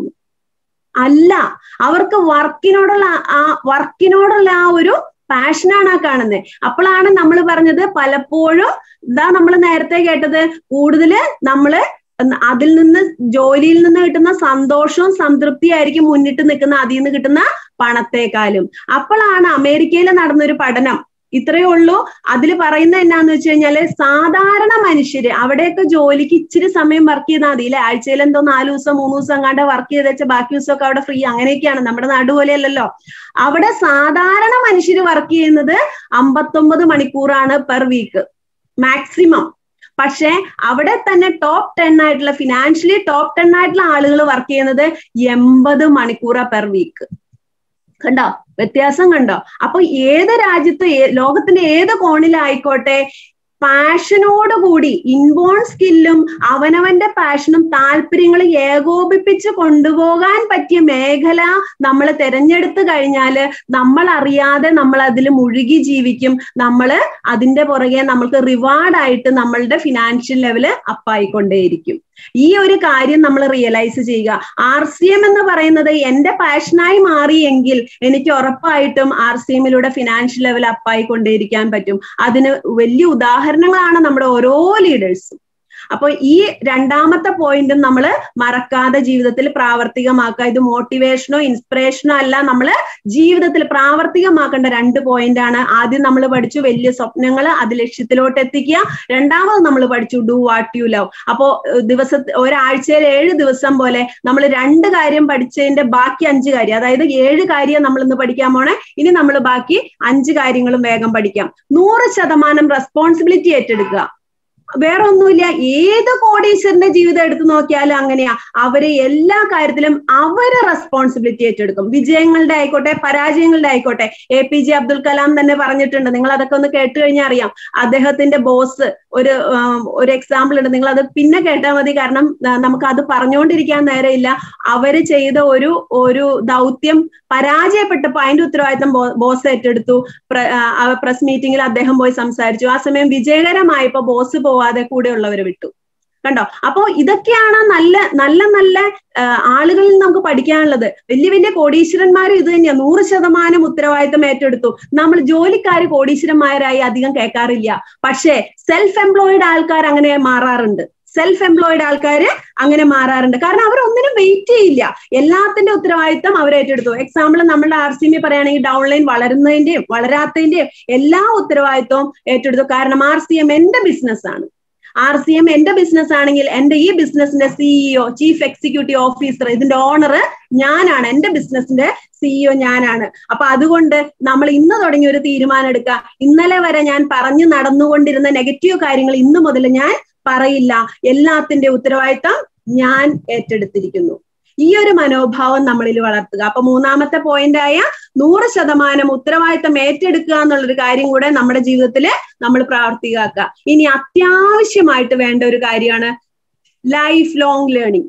അല്ല അവർക്ക് വർക്കിനോടുള്ള ആ വർക്കിനോടുള്ള ആ ഒരു പാഷനാണ് ആ കാണുന്നത് അപ്പോഴാണ് നമ്മൾ പറഞ്ഞത് പലപ്പോഴും ഇതാ നമ്മൾ നേരത്തെ കേട്ടത് കൂടുതല് നമ്മള് അതിൽ നിന്ന് ജോലിയിൽ നിന്ന് കിട്ടുന്ന സന്തോഷവും സംതൃപ്തിയായിരിക്കും മുന്നിട്ട് നിൽക്കുന്ന അതിൽ നിന്ന് കിട്ടുന്ന പണത്തെക്കാളും അപ്പോഴാണ് അമേരിക്കയിൽ നടന്നൊരു പഠനം ഇത്രയേ ഉള്ളൂ അതിൽ പറയുന്നത് എന്നാന്ന് വെച്ച് കഴിഞ്ഞാല് സാധാരണ മനുഷ്യര് അവിടെയൊക്കെ ജോലിക്ക് ഇച്ചിരി സമയം വർക്ക് ചെയ്താൽ മതി ഇല്ലെ ആഴ്ചയിൽ എന്തോ നാല് ദിവസം മൂന്ന് ദിവസം കണ്ട വർക്ക് ചെയ്ത് വെച്ചാൽ ബാക്കി ദിവസമൊക്കെ അവിടെ ഫ്രീ അങ്ങനെയൊക്കെയാണ് നമ്മുടെ നാട് പോലെയല്ലല്ലോ അവിടെ സാധാരണ മനുഷ്യര് വർക്ക് ചെയ്യുന്നത് അമ്പത്തൊമ്പത് മണിക്കൂറാണ് പെർ വീക്ക് മാക്സിമം പക്ഷെ അവിടെ തന്നെ ടോപ്പ് ടെൻ ആയിട്ടുള്ള ഫിനാൻഷ്യലി ടോപ്പ് ടെൻ ആയിട്ടുള്ള ആളുകൾ വർക്ക് ചെയ്യുന്നത് എൺപത് മണിക്കൂറാ പെർ വീക്ക് കണ്ടോ വ്യത്യാസം കണ്ടോ അപ്പൊ ഏത് രാജ്യത്ത് ലോകത്തിന്റെ ഏത് കോണിലായിക്കോട്ടെ പാഷനോടുകൂടി ഇൻബോൺ സ്കില്ലും അവനവന്റെ പാഷനും താല്പര്യങ്ങളും ഏകോപിപ്പിച്ച് കൊണ്ടുപോകാൻ പറ്റിയ മേഖല നമ്മൾ തിരഞ്ഞെടുത്തു കഴിഞ്ഞാൽ നമ്മൾ അറിയാതെ നമ്മൾ അതിൽ മുഴുകി ജീവിക്കും നമ്മൾ അതിന്റെ പുറകെ നമ്മൾക്ക് റിവാർഡായിട്ട് നമ്മളുടെ ഫിനാൻഷ്യൽ ലെവല് അപ്പായിക്കൊണ്ടേയിരിക്കും ഈ ഒരു കാര്യം നമ്മൾ റിയലൈസ് ചെയ്യുക ആർ സി എം എന്ന് പറയുന്നത് എന്റെ പാഷനായി മാറിയെങ്കിൽ എനിക്ക് ഉറപ്പായിട്ടും ആർ സി എമ്മിലൂടെ ഫിനാൻഷ്യൽ ലെവൽ അപ്പായിക്കൊണ്ടേയിരിക്കാൻ പറ്റും അതിന് വലിയ ഉദാഹരണങ്ങളാണ് നമ്മുടെ ഓരോ ലീഡേഴ്സും അപ്പൊ ഈ രണ്ടാമത്തെ പോയിന്റും നമ്മൾ മറക്കാതെ ജീവിതത്തിൽ പ്രാവർത്തികമാക്കുക ഇത് മോട്ടിവേഷനോ ഇൻസ്പിറേഷനോ അല്ല നമ്മൾ ജീവിതത്തിൽ പ്രാവർത്തികമാക്കേണ്ട രണ്ട് പോയിന്റ് ആണ് ആദ്യം നമ്മൾ പഠിച്ചു വലിയ സ്വപ്നങ്ങൾ അത് ലക്ഷ്യത്തിലോട്ട് എത്തിക്കുക രണ്ടാമത് നമ്മൾ പഠിച്ചു ഡു വാട്ട് യു ലവ് അപ്പോ ദിവസ ഒരാഴ്ചയിൽ ഏഴ് ദിവസം പോലെ നമ്മൾ രണ്ട് കാര്യം പഠിച്ചതിന്റെ ബാക്കി അഞ്ച് കാര്യം അതായത് ഏഴ് കാര്യം നമ്മൾ ഇന്ന് പഠിക്കാൻ പോണേ ഇനി നമ്മൾ ബാക്കി അഞ്ച് കാര്യങ്ങളും വേഗം പഠിക്കാം നൂറ് ശതമാനം റെസ്പോൺസിബിലിറ്റി ഏറ്റെടുക്കുക വേറെ ഒന്നുമില്ല ഏത് കോടീശ്വരന്റെ ജീവിതം എടുത്തു നോക്കിയാലും അങ്ങനെയാ അവര് എല്ലാ കാര്യത്തിലും അവര് റെസ്പോൺസിബിലിറ്റി ഏറ്റെടുക്കും വിജയങ്ങളുടെ ആയിക്കോട്ടെ പരാജയങ്ങളുടെ ആയിക്കോട്ടെ A P J Abdul Kalam തന്നെ പറഞ്ഞിട്ടുണ്ട് നിങ്ങൾ അതൊക്കെ ഒന്ന് കേട്ട് കഴിഞ്ഞാൽ അറിയാം അദ്ദേഹത്തിന്റെ ബോസ് ഒരു ഒരു എക്സാമ്പിൾ ഉണ്ട് നിങ്ങൾ അത് പിന്നെ കേട്ടാൽ മതി കാരണം നമുക്ക് അത് പറഞ്ഞുകൊണ്ടിരിക്കാൻ നേരമില്ല അവര് ചെയ്ത ഒരു ഒരു ദൗത്യം പരാജയപ്പെട്ടപ്പോൾ അതിന്റെ ഉത്തരവാദിത്തം ബോസ് ഏറ്റെടുത്തു പ്രസ് മീറ്റിംഗിൽ അദ്ദേഹം പോയി സംസാരിച്ചു ആ സമയം വിജയകരമായപ്പോ ബോസ് പോവാതെ കൂടെയുള്ളവരെ വിട്ടു കണ്ടോ അപ്പോ ഇതൊക്കെയാണ് നല്ല നല്ല നല്ല ആളുകളിൽ നമുക്ക് പഠിക്കാനുള്ളത് വലിയ വലിയ കോടീശ്വരന്മാരും ഇത് തന്നെയാ നൂറ് ശതമാനം ഉത്തരവാദിത്തം ഏറ്റെടുത്തു നമ്മൾ ജോലിക്കാര് കോടീശ്വരന്മാരായി അധികം കേൾക്കാറില്ല പക്ഷേ സെൽഫ് എംപ്ലോയിഡ് ആൾക്കാർ അങ്ങനെ മാറാറുണ്ട് സെൽഫ് എംപ്ലോയിഡ് ആൾക്കാര് അങ്ങനെ മാറാറുണ്ട് കാരണം അവർ ഒന്നിനും വെയിറ്റ് ചെയ്യില്ല എല്ലാത്തിന്റെ ഉത്തരവാദിത്തം അവർ ഏറ്റെടുത്തു എക്സാമ്പിൾ നമ്മുടെ ആർ സി ബി പറയുകയാണെങ്കിൽ ഡൗൺലൈൻ വളരുന്നതിന്റെയും വളരാത്തതിന്റെയും എല്ലാ ഉത്തരവാദിത്വവും ഏറ്റെടുത്തു കാരണം ആർ സി എം എന്റെ ബിസിനസ് ആണ് ആർ സി എം എന്റെ ബിസിനസ് ആണെങ്കിൽ എന്റെ ഈ ബിസിനസിന്റെ സിഇഒ ചീഫ് എക്സിക്യൂട്ടീവ് ഓഫീസർ ഇതിന്റെ ഓണർ ഞാനാണ് എന്റെ ബിസിനസിന്റെ സിഇഒ ഞാനാണ് അപ്പൊ അതുകൊണ്ട് നമ്മൾ ഇന്ന് തുടങ്ങി ഒരു തീരുമാനം എടുക്കുക ഇന്നലെ വരെ ഞാൻ പറഞ്ഞു നടന്നുകൊണ്ടിരുന്ന നെഗറ്റീവ് കാര്യങ്ങൾ ഇന്നു മുതൽ ഞാൻ പറയില്ല എല്ലാത്തിന്റെ ഉത്തരവാദിത്തം ഞാൻ ഏറ്റെടുത്തിരിക്കുന്നു ഈ ഒരു മനോഭാവം നമ്മളിൽ വളർത്തുക അപ്പൊ മൂന്നാമത്തെ പോയിന്റ് ആയ നൂറ് ശതമാനം ഉത്തരവാദിത്തം ഏറ്റെടുക്കുക എന്നുള്ളൊരു കാര്യം കൂടെ നമ്മുടെ ജീവിതത്തിൽ നമ്മൾ പ്രാവർത്തികമാക്കുക ഇനി അത്യാവശ്യമായിട്ട് വേണ്ട ഒരു കാര്യമാണ് ലൈഫ് ലോങ് ലേണിംഗ്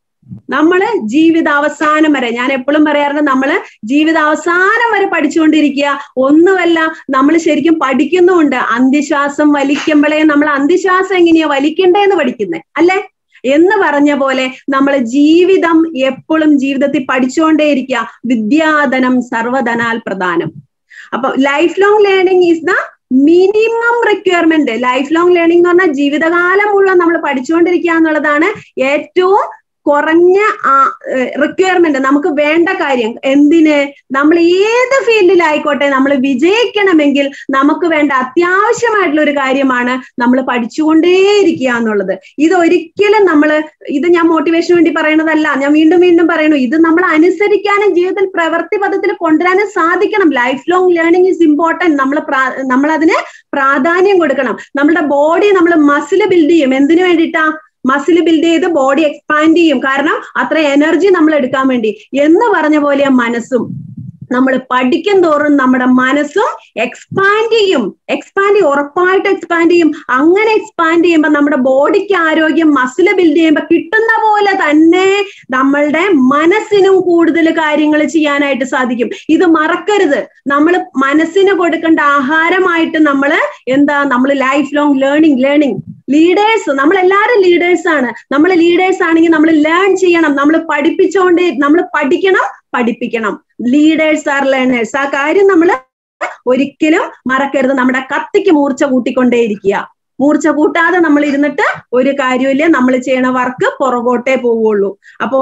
നമ്മള് ജീവിതാവസാനം വരെ ഞാൻ എപ്പോഴും പറയാറുണ്ട് നമ്മള് ജീവിതാവസാനം വരെ പഠിച്ചുകൊണ്ടിരിക്കുക ഒന്നുമല്ല നമ്മൾ ശരിക്കും പഠിക്കുന്നുമുണ്ട് അന്ത്യശ്വാസം വലിക്കുമ്പോഴേ നമ്മൾ അന്ത്യശ്വാസം എങ്ങനെയാ വലിക്കണ്ടേന്ന് പഠിക്കുന്നേ അല്ലെ എന്ന് പറഞ്ഞ പോലെ നമ്മൾ ജീവിതം എപ്പോഴും ജീവിതത്തിൽ പഠിച്ചുകൊണ്ടേയിരിക്കുക വിദ്യാധനം സർവധനാൽ പ്രധാനം അപ്പൊ life long learning is the minimum requirement life long learning എന്ന് പറഞ്ഞാൽ ജീവിതകാലം മുഴുവൻ നമ്മൾ പഠിച്ചുകൊണ്ടിരിക്കുക എന്നുള്ളതാണ് ഏറ്റവും കുറഞ്ഞ റിക്വയർമെന്റ് നമുക്ക് വേണ്ട കാര്യം എന്തിന് നമ്മൾ ഏത് ഫീൽഡിലായിക്കോട്ടെ നമ്മൾ വിജയിക്കണമെങ്കിൽ നമുക്ക് വേണ്ട അത്യാവശ്യമായിട്ടുള്ള ഒരു കാര്യമാണ് നമ്മൾ പഠിച്ചുകൊണ്ടേയിരിക്കുക എന്നുള്ളത് ഇത് ഒരിക്കലും നമ്മൾ ഇത് ഞാൻ മോട്ടിവേഷന് വേണ്ടി പറയണതല്ല ഞാൻ വീണ്ടും വീണ്ടും പറയണു ഇത് നമ്മൾ അനുസരിക്കാനും ജീവിതത്തിൽ പ്രവൃത്തി പദത്തിൽ കൊണ്ടുവരാനും സാധിക്കണം life long learning is important നമ്മൾ നമ്മൾ അതിന് പ്രാധാന്യം കൊടുക്കണം നമ്മുടെ ബോഡി നമ്മൾ മസിൽ ബിൽഡ് ചെയ്യും എന്തിനു വേണ്ടിയിട്ടാ മസിൽ ബിൽഡ് ചെയ്ത് ബോഡി എക്സ്പാൻഡ് ചെയ്യും കാരണം അത്ര എനർജി നമ്മൾ എടുക്കാൻ വേണ്ടി എന്ന് പറഞ്ഞ പോലെ മനസ്സും നമ്മൾ പഠിക്കും തോറും നമ്മുടെ മനസ്സും എക്സ്പാൻഡ് ചെയ്യും എക്സ്പാൻഡ് ചെയ്യും ഉറപ്പായിട്ട് എക്സ്പാൻഡ് ചെയ്യും അങ്ങനെ എക്സ്പാൻഡ് ചെയ്യുമ്പോൾ നമ്മുടെ ബോഡിക്ക് ആരോഗ്യം മസിൽ ബിൽഡ് ചെയ്യുമ്പോൾ കിട്ടുന്ന പോലെ തന്നെ നമ്മളുടെ മനസ്സിനും കൂടുതൽ കാര്യങ്ങൾ ചെയ്യാനായിട്ട് സാധിക്കും ഇത് മറക്കരുത് നമ്മൾ മനസ്സിന് കൊടുക്കേണ്ട ആഹാരമായിട്ട് നമ്മൾ എന്താ നമ്മൾ life long learning learning leaders നമ്മൾ എല്ലാവരും ലീഡേഴ്സ് ആണ് നമ്മൾ ലീഡേഴ്സ് ആണെങ്കിൽ നമ്മൾ ലേൺ ചെയ്യണം നമ്മൾ പഠിപ്പിച്ചുകൊണ്ട് നമ്മൾ പഠിക്കണം പഠിപ്പിക്കണം ലീഡേഴ്സ് ആർ ലേണേഴ്സ് ആ കാര്യം നമ്മൾ ഒരിക്കലും മറക്കരുത് നമ്മുടെ കത്തിക്ക് മൂർച്ച കൂട്ടിക്കൊണ്ടേയിരിക്കുക മൂർച്ച കൂട്ടാതെ നമ്മൾ ഇരുന്നിട്ട് ഒരു കാര്യമില്ല നമ്മൾ ചെയ്യണ വർക്ക് പുറകോട്ടേ പോവുള്ളൂ അപ്പോ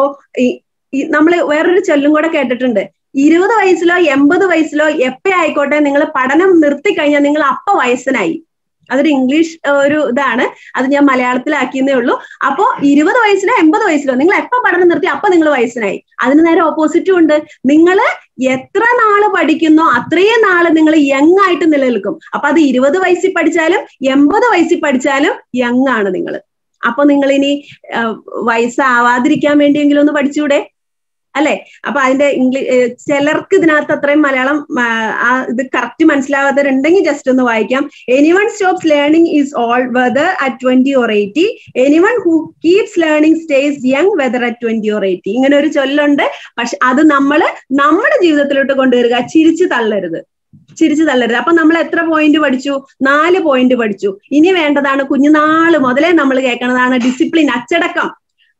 ഈ നമ്മൾ വേറൊരു ചൊല്ലും കൂടെ കേട്ടിട്ടുണ്ട് ഇരുപത് വയസ്സിലോ എൺപത് വയസ്സിലോ എപ്പ ആയിക്കോട്ടെ നിങ്ങൾ പഠനം നിർത്തി കഴിഞ്ഞാൽ നിങ്ങൾ അപ്പ വയസ്സനായി അതൊരു ഇംഗ്ലീഷ് ഒരു ഇതാണ് അത് ഞാൻ മലയാളത്തിലാക്കിയെന്നേ ഉള്ളൂ അപ്പോ ഇരുപത് വയസ്സിലോ എൺപത് വയസ്സിലോ നിങ്ങൾ എപ്പോ പഠനം നിർത്തി അപ്പൊ നിങ്ങൾ വയസ്സനായി അതിന് നേരെ ഓപ്പോസിറ്റും ഉണ്ട് നിങ്ങൾ എത്ര നാള് പഠിക്കുന്നോ അത്രയും നാള് നിങ്ങൾ യങ് ആയിട്ട് നിലനിൽക്കും അപ്പൊ അത് ഇരുപത് വയസ്സിൽ പഠിച്ചാലും എൺപത് വയസ്സിൽ പഠിച്ചാലും യങ് ആണ് നിങ്ങൾ അപ്പൊ നിങ്ങൾ ഇനി വയസ്സാവാതിരിക്കാൻ വേണ്ടിയെങ്കിലും ഒന്ന് പഠിച്ചൂടെ അല്ലെ അപ്പൊ അതിന്റെ ഇംഗ്ലീഷ് ചിലർക്ക് ഇതിനകത്ത് അത്രയും മലയാളം ആ ഇത് കറക്റ്റ് മനസ്സിലാവാത്തവരുണ്ടെങ്കിൽ ജസ്റ്റ് ഒന്ന് വായിക്കാം anyone stops learning is old whether at twenty or eighty anyone who keeps learning stays young whether at twenty or eighty ഇങ്ങനെ ഒരു ചൊല്ലുണ്ട് പക്ഷെ അത് നമ്മൾ നമ്മുടെ ജീവിതത്തിലോട്ട് കൊണ്ടുവരിക ചിരിച്ചു തള്ളരുത് ചിരിച്ചു തള്ളരുത് അപ്പൊ നമ്മൾ എത്ര പോയിന്റ് പഠിച്ചു നാല് പോയിന്റ് പഠിച്ചു ഇനി വേണ്ടതാണ് കുഞ്ഞുനാള് മുതലേ നമ്മൾ കേൾക്കുന്നതാണ് ഡിസിപ്ലിൻ അച്ചടക്കം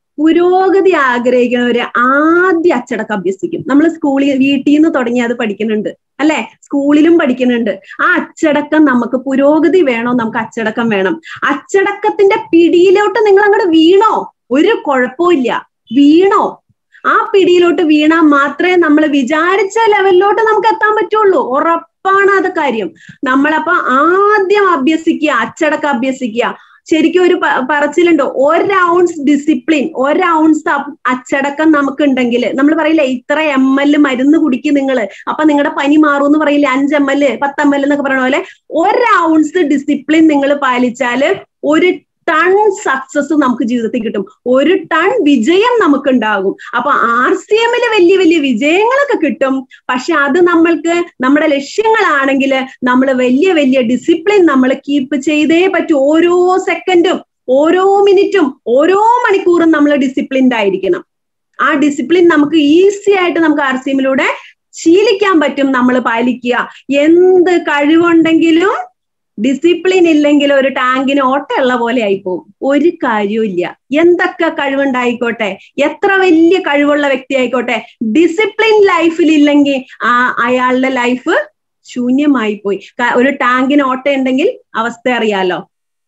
പുരോഗതി ആഗ്രഹിക്കുന്നവര് ആദ്യം അച്ചടക്കം അഭ്യസിക്കും നമ്മൾ സ്കൂളിൽ വീട്ടിൽ നിന്ന് തുടങ്ങി അത് പഠിക്കുന്നുണ്ട് അല്ലെ സ്കൂളിലും പഠിക്കുന്നുണ്ട് ആ അച്ചടക്കം നമുക്ക് പുരോഗതി വേണോ നമുക്ക് അച്ചടക്കം വേണം അച്ചടക്കത്തിന്റെ പിടിയിലോട്ട് നിങ്ങൾ അങ്ങോട്ട് വീണോ ഒരു കുഴപ്പമില്ല വീണോ ആ പിടിയിലോട്ട് വീണാൽ മാത്രമേ നമ്മൾ വിചാരിച്ച ലെവലിലോട്ട് നമുക്ക് എത്താൻ പറ്റുള്ളൂ ഉറപ്പാണ് അത് കാര്യം നമ്മളപ്പോ ആദ്യം അഭ്യസിക്കുക അച്ചടക്കം അഭ്യസിക്കുക ശരിക്കും ഒരു പറച്ചിലുണ്ട് ഒരൗൺസ് ഡിസിപ്ലിൻ ഒരൗൺസ് അച്ചടക്കം നമുക്കുണ്ടെങ്കിൽ നമ്മൾ പറയില്ലേ ഇത്ര എം എൽ മരുന്ന് കുടിക്കും നിങ്ങൾ അപ്പൊ നിങ്ങളുടെ പനി മാറും എന്ന് പറയില്ലേ അഞ്ച് എം എൽ പത്ത് എം എൽ എന്നൊക്കെ പറയുന്ന പോലെ ഒരൗൺസ് ഡിസിപ്ലിൻ നിങ്ങൾ പാലിച്ചാല് ഒരു ടൺ സക്സസ് നമുക്ക് ജീവിതത്തിൽ കിട്ടും ഒരു ടൺ വിജയം നമുക്ക് ഉണ്ടാകും അപ്പൊ ആർ സി എമ്മില് വലിയ വലിയ വിജയങ്ങളൊക്കെ കിട്ടും പക്ഷെ അത് നമ്മൾക്ക് നമ്മുടെ ലക്ഷ്യങ്ങളാണെങ്കിൽ നമ്മൾ വലിയ വലിയ ഡിസിപ്ലിൻ നമ്മൾ കീപ്പ് ചെയ്തേ പറ്റൂ ഓരോ സെക്കൻഡും ഓരോ മിനിറ്റും ഓരോ മണിക്കൂറും നമ്മൾ ഡിസിപ്ലിൻഡ് ആയിരിക്കണം ആ ഡിസിപ്ലിൻ നമുക്ക് ഈസി ആയിട്ട് നമുക്ക് ആർ സി എമ്മിലൂടെ ശീലിക്കാൻ പറ്റും നമ്മൾ പാലിക്കുക എന്ത് കഴിവുണ്ടെങ്കിലും ഡിസിപ്ലിൻ ഇല്ലെങ്കിൽ ഒരു ടാങ്കിന് ഓട്ടമുള്ള പോലെ ആയിപ്പോവും ഒരു കാര്യവും ഇല്ല എന്തൊക്കെ കഴിവുണ്ടായിക്കോട്ടെ എത്ര വലിയ കഴിവുള്ള വ്യക്തി ആയിക്കോട്ടെ ഡിസിപ്ലിൻ ലൈഫിൽ ഇല്ലെങ്കിൽ ആ അയാളുടെ ലൈഫ് ശൂന്യമായി പോയി ഒരു ടാങ്കിന് ഓട്ട ഉണ്ടെങ്കിൽ അവസ്ഥ അറിയാലോ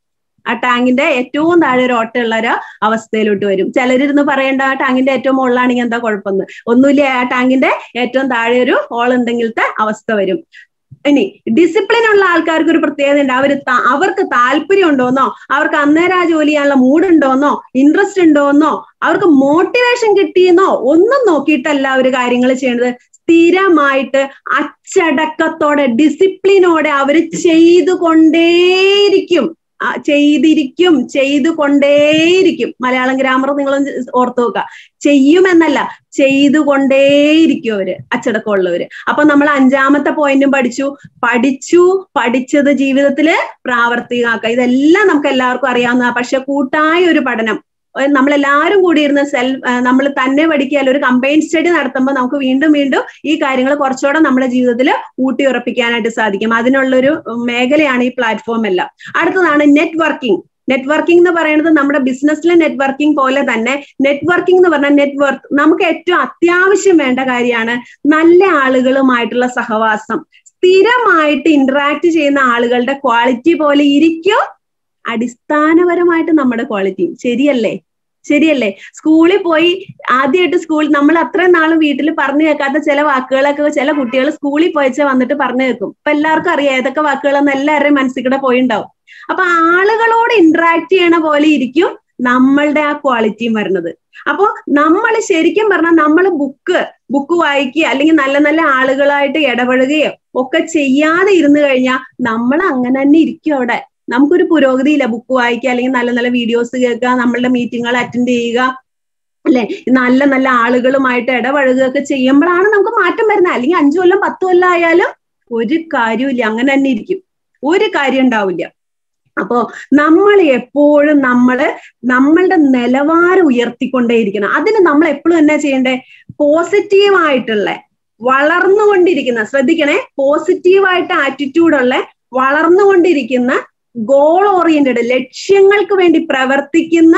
ആ ടാങ്കിന്റെ ഏറ്റവും താഴെ ഒരു ഓട്ടമുള്ള ഒരു അവസ്ഥയിലോട്ട് വരും ചിലരിരുന്ന് പറയേണ്ട ആ ടാങ്കിന്റെ ഏറ്റവും മുകളിലാണെങ്കിൽ എന്താ കുഴപ്പമൊന്നും ഒന്നുമില്ല ആ ടാങ്കിന്റെ ഏറ്റവും താഴെ ഒരു ഹോൾ ഉണ്ടെങ്കിലത്തെ അവസ്ഥ വരും ഇനി ഡിസിപ്ലിൻ ഉള്ള ആൾക്കാർക്ക് ഒരു പ്രത്യേകത ഉണ്ട് അവർ അവർക്ക് താല്പര്യം ഉണ്ടോന്നോ അവർക്ക് അന്നേരം ആ ജോലി ചെയ്യാനുള്ള മൂഡ് ഉണ്ടോന്നോ ഇൻട്രസ്റ്റ് ഉണ്ടോന്നോ അവർക്ക് മോട്ടിവേഷൻ കിട്ടിയെന്നോ ഒന്നും നോക്കിയിട്ടല്ല അവർ കാര്യങ്ങൾ ചെയ്യണത് സ്ഥിരമായിട്ട് അച്ചടക്കത്തോടെ ഡിസിപ്ലിനോടെ അവർ ചെയ്തുകൊണ്ടേയിരിക്കും ചെയ്തിരിക്കും ചെയ്തുകൊണ്ടേയിരിക്കും മലയാളം ഗ്രാമർ നിങ്ങൾ ഓർത്തു നോക്കുക ചെയ്യുമെന്നല്ല ചെയ്തുകൊണ്ടേയിരിക്കും അവര് അച്ചടക്കമുള്ളവര് അപ്പൊ നമ്മൾ അഞ്ചാമത്തെ പോയിന്റും പഠിച്ചു പഠിച്ചു പഠിച്ചത് ജീവിതത്തില് പ്രാവർത്തികമാക്കുക ഇതെല്ലാം നമുക്ക് എല്ലാവർക്കും അറിയാവുന്ന പക്ഷെ കൂട്ടായ ഒരു പഠനം നമ്മളെല്ലാവരും കൂടി ഇരുന്ന് സെൽഫ് നമ്മൾ തന്നെ പഠിക്കാൻ ഒരു കമ്പൈൻ സ്റ്റഡി നടത്തുമ്പോൾ നമുക്ക് വീണ്ടും വീണ്ടും ഈ കാര്യങ്ങൾ കുറച്ചുകൂടെ നമ്മുടെ ജീവിതത്തിൽ ഊട്ടി ഉറപ്പിക്കാനായിട്ട് സാധിക്കും അതിനുള്ളൊരു മേഖലയാണ് ഈ പ്ലാറ്റ്ഫോം എല്ലാം അടുത്തതാണ് നെറ്റ്വർക്കിംഗ് നെറ്റ്വർക്കിംഗ് എന്ന് പറയുന്നത് നമ്മുടെ ബിസിനസ്സിലെ നെറ്റ്വർക്കിംഗ് പോലെ തന്നെ നെറ്റ്വർക്കിംഗ് എന്ന് പറഞ്ഞാൽ നെറ്റ്വർക്ക് നമുക്ക് ഏറ്റവും അത്യാവശ്യം വേണ്ട കാര്യമാണ് നല്ല ആളുകളുമായിട്ടുള്ള സഹവാസം സ്ഥിരമായിട്ട് ഇന്ററാക്ട് ചെയ്യുന്ന ആളുകളുടെ ക്വാളിറ്റി പോലെ ഇരിക്കും അടിസ്ഥാനപരമായിട്ട് നമ്മുടെ ക്വാളിറ്റി ശരിയല്ലേ ശരിയല്ലേ സ്കൂളിൽ പോയി ആദ്യമായിട്ട് സ്കൂൾ നമ്മൾ അത്രയും നാളും വീട്ടിൽ പറഞ്ഞു കേൾക്കാത്ത ചില വാക്കുകളൊക്കെ ചില കുട്ടികൾ സ്കൂളിൽ പോയച്ച വന്നിട്ട് പറഞ്ഞു കേൾക്കും ഇപ്പൊ എല്ലാവർക്കും അറിയാം ഏതൊക്കെ വാക്കുകളെന്ന് എല്ലാവരുടെയും മനസ്സിൽ കൂടെ പോയിണ്ടാവും അപ്പൊ ആളുകളോട് ഇന്ററാക്ട് ചെയ്യണ പോലെ ഇരിക്കും നമ്മളുടെ ആ ക്വാളിറ്റിയും വരുന്നത് അപ്പോ നമ്മൾ ശരിക്കും പറഞ്ഞാൽ നമ്മൾ ബുക്ക് ബുക്ക് വായിക്കുക അല്ലെങ്കിൽ നല്ല നല്ല ആളുകളായിട്ട് ഇടപഴകുകയോ ഒക്കെ ചെയ്യാതെ ഇരുന്നു കഴിഞ്ഞാൽ നമ്മൾ അങ്ങനെ തന്നെ ഇരിക്കും അവിടെ നമുക്കൊരു പുരോഗതിയില്ല ബുക്ക് വായിക്കുക അല്ലെങ്കിൽ നല്ല നല്ല വീഡിയോസ് കേൾക്കുക നമ്മളുടെ മീറ്റിങ്ങുകൾ അറ്റൻഡ് ചെയ്യുക അല്ലെ നല്ല നല്ല ആളുകളുമായിട്ട് ഇടപഴകുകയൊക്കെ ചെയ്യുമ്പോഴാണ് നമുക്ക് മാറ്റം വരുന്നത് അല്ലെങ്കിൽ അഞ്ചു കൊല്ലം പത്ത് കൊല്ലം ആയാലും ഒരു കാര്യമില്ല അങ്ങനെ തന്നെ ഇരിക്കും ഒരു കാര്യം ഉണ്ടാവില്ല അപ്പോ നമ്മൾ എപ്പോഴും നമ്മള് നമ്മളുടെ നിലവാരം ഉയർത്തിക്കൊണ്ടേയിരിക്കണം അതിന് നമ്മൾ എപ്പോഴും എന്നാ ചെയ്യണ്ടേ പോസിറ്റീവായിട്ടുള്ള വളർന്നുകൊണ്ടിരിക്കുന്ന ശ്രദ്ധിക്കണേ പോസിറ്റീവായിട്ട് ആറ്റിറ്റ്യൂഡുള്ള വളർന്നുകൊണ്ടിരിക്കുന്ന ഗോൾ ഓറിയന്റഡ് ലക്ഷ്യങ്ങൾക്ക് വേണ്ടി പ്രവർത്തിക്കുന്ന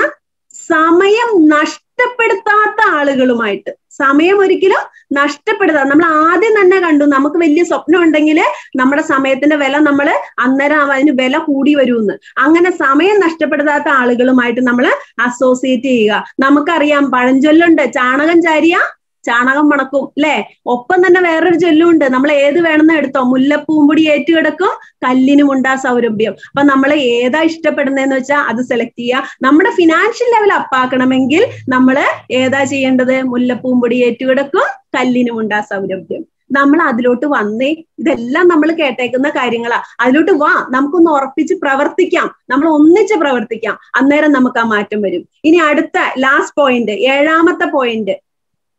സമയം നഷ്ടപ്പെടുത്താത്ത ആളുകളുമായിട്ട് സമയം ഒരിക്കലും നഷ്ടപ്പെടുത്താതെ നമ്മൾ ആദ്യം തന്നെ കണ്ടു നമുക്ക് വലിയ സ്വപ്നം ഉണ്ടെങ്കിൽ നമ്മുടെ സമയത്തിന്റെ വില നമ്മൾ അന്നേരം അതിന് വില കൂടി വരുമെന്ന് അങ്ങനെ സമയം നഷ്ടപ്പെടുത്താത്ത ആളുകളുമായിട്ട് നമ്മൾ അസോസിയേറ്റ് ചെയ്യുക നമുക്കറിയാം പഴഞ്ചൊല്ലുണ്ട് ചാണകം ചാരിയ ചാണകം മണക്കും അല്ലെ ഒപ്പം തന്നെ വേറൊരു ചൊല്ലുണ്ട് നമ്മൾ ഏത് വേണമെന്ന് എടുത്തോ മുല്ലപ്പൂമ്പൊടി ഏറ്റുകിടക്കും കല്ലിനും ഉണ്ടാ സൗരഭ്യം അപ്പൊ നമ്മൾ ഏതാ ഇഷ്ടപ്പെടുന്നതെന്ന് വെച്ചാൽ അത് സെലക്ട് ചെയ്യുക നമ്മുടെ ഫിനാൻഷ്യൽ ലെവൽ അപ്പാക്കണമെങ്കിൽ നമ്മൾ ഏതാ ചെയ്യേണ്ടത് മുല്ലപ്പൂമ്പൊടി ഏറ്റുകിടക്കും കല്ലിനും ഉണ്ടാ സൗരഭ്യം നമ്മൾ അതിലോട്ട് വന്നേ ഇതെല്ലാം നമ്മൾ കേട്ടേക്കുന്ന കാര്യങ്ങളാ അതിലോട്ട് വാ നമുക്കൊന്ന് ഉറപ്പിച്ച് പ്രവർത്തിക്കാം നമ്മൾ ഒന്നിച്ച് പ്രവർത്തിക്കാം അന്നേരം നമുക്ക് ആ മാറ്റം വരും ഇനി അടുത്ത ലാസ്റ്റ് പോയിന്റ് ഏഴാമത്തെ പോയിന്റ്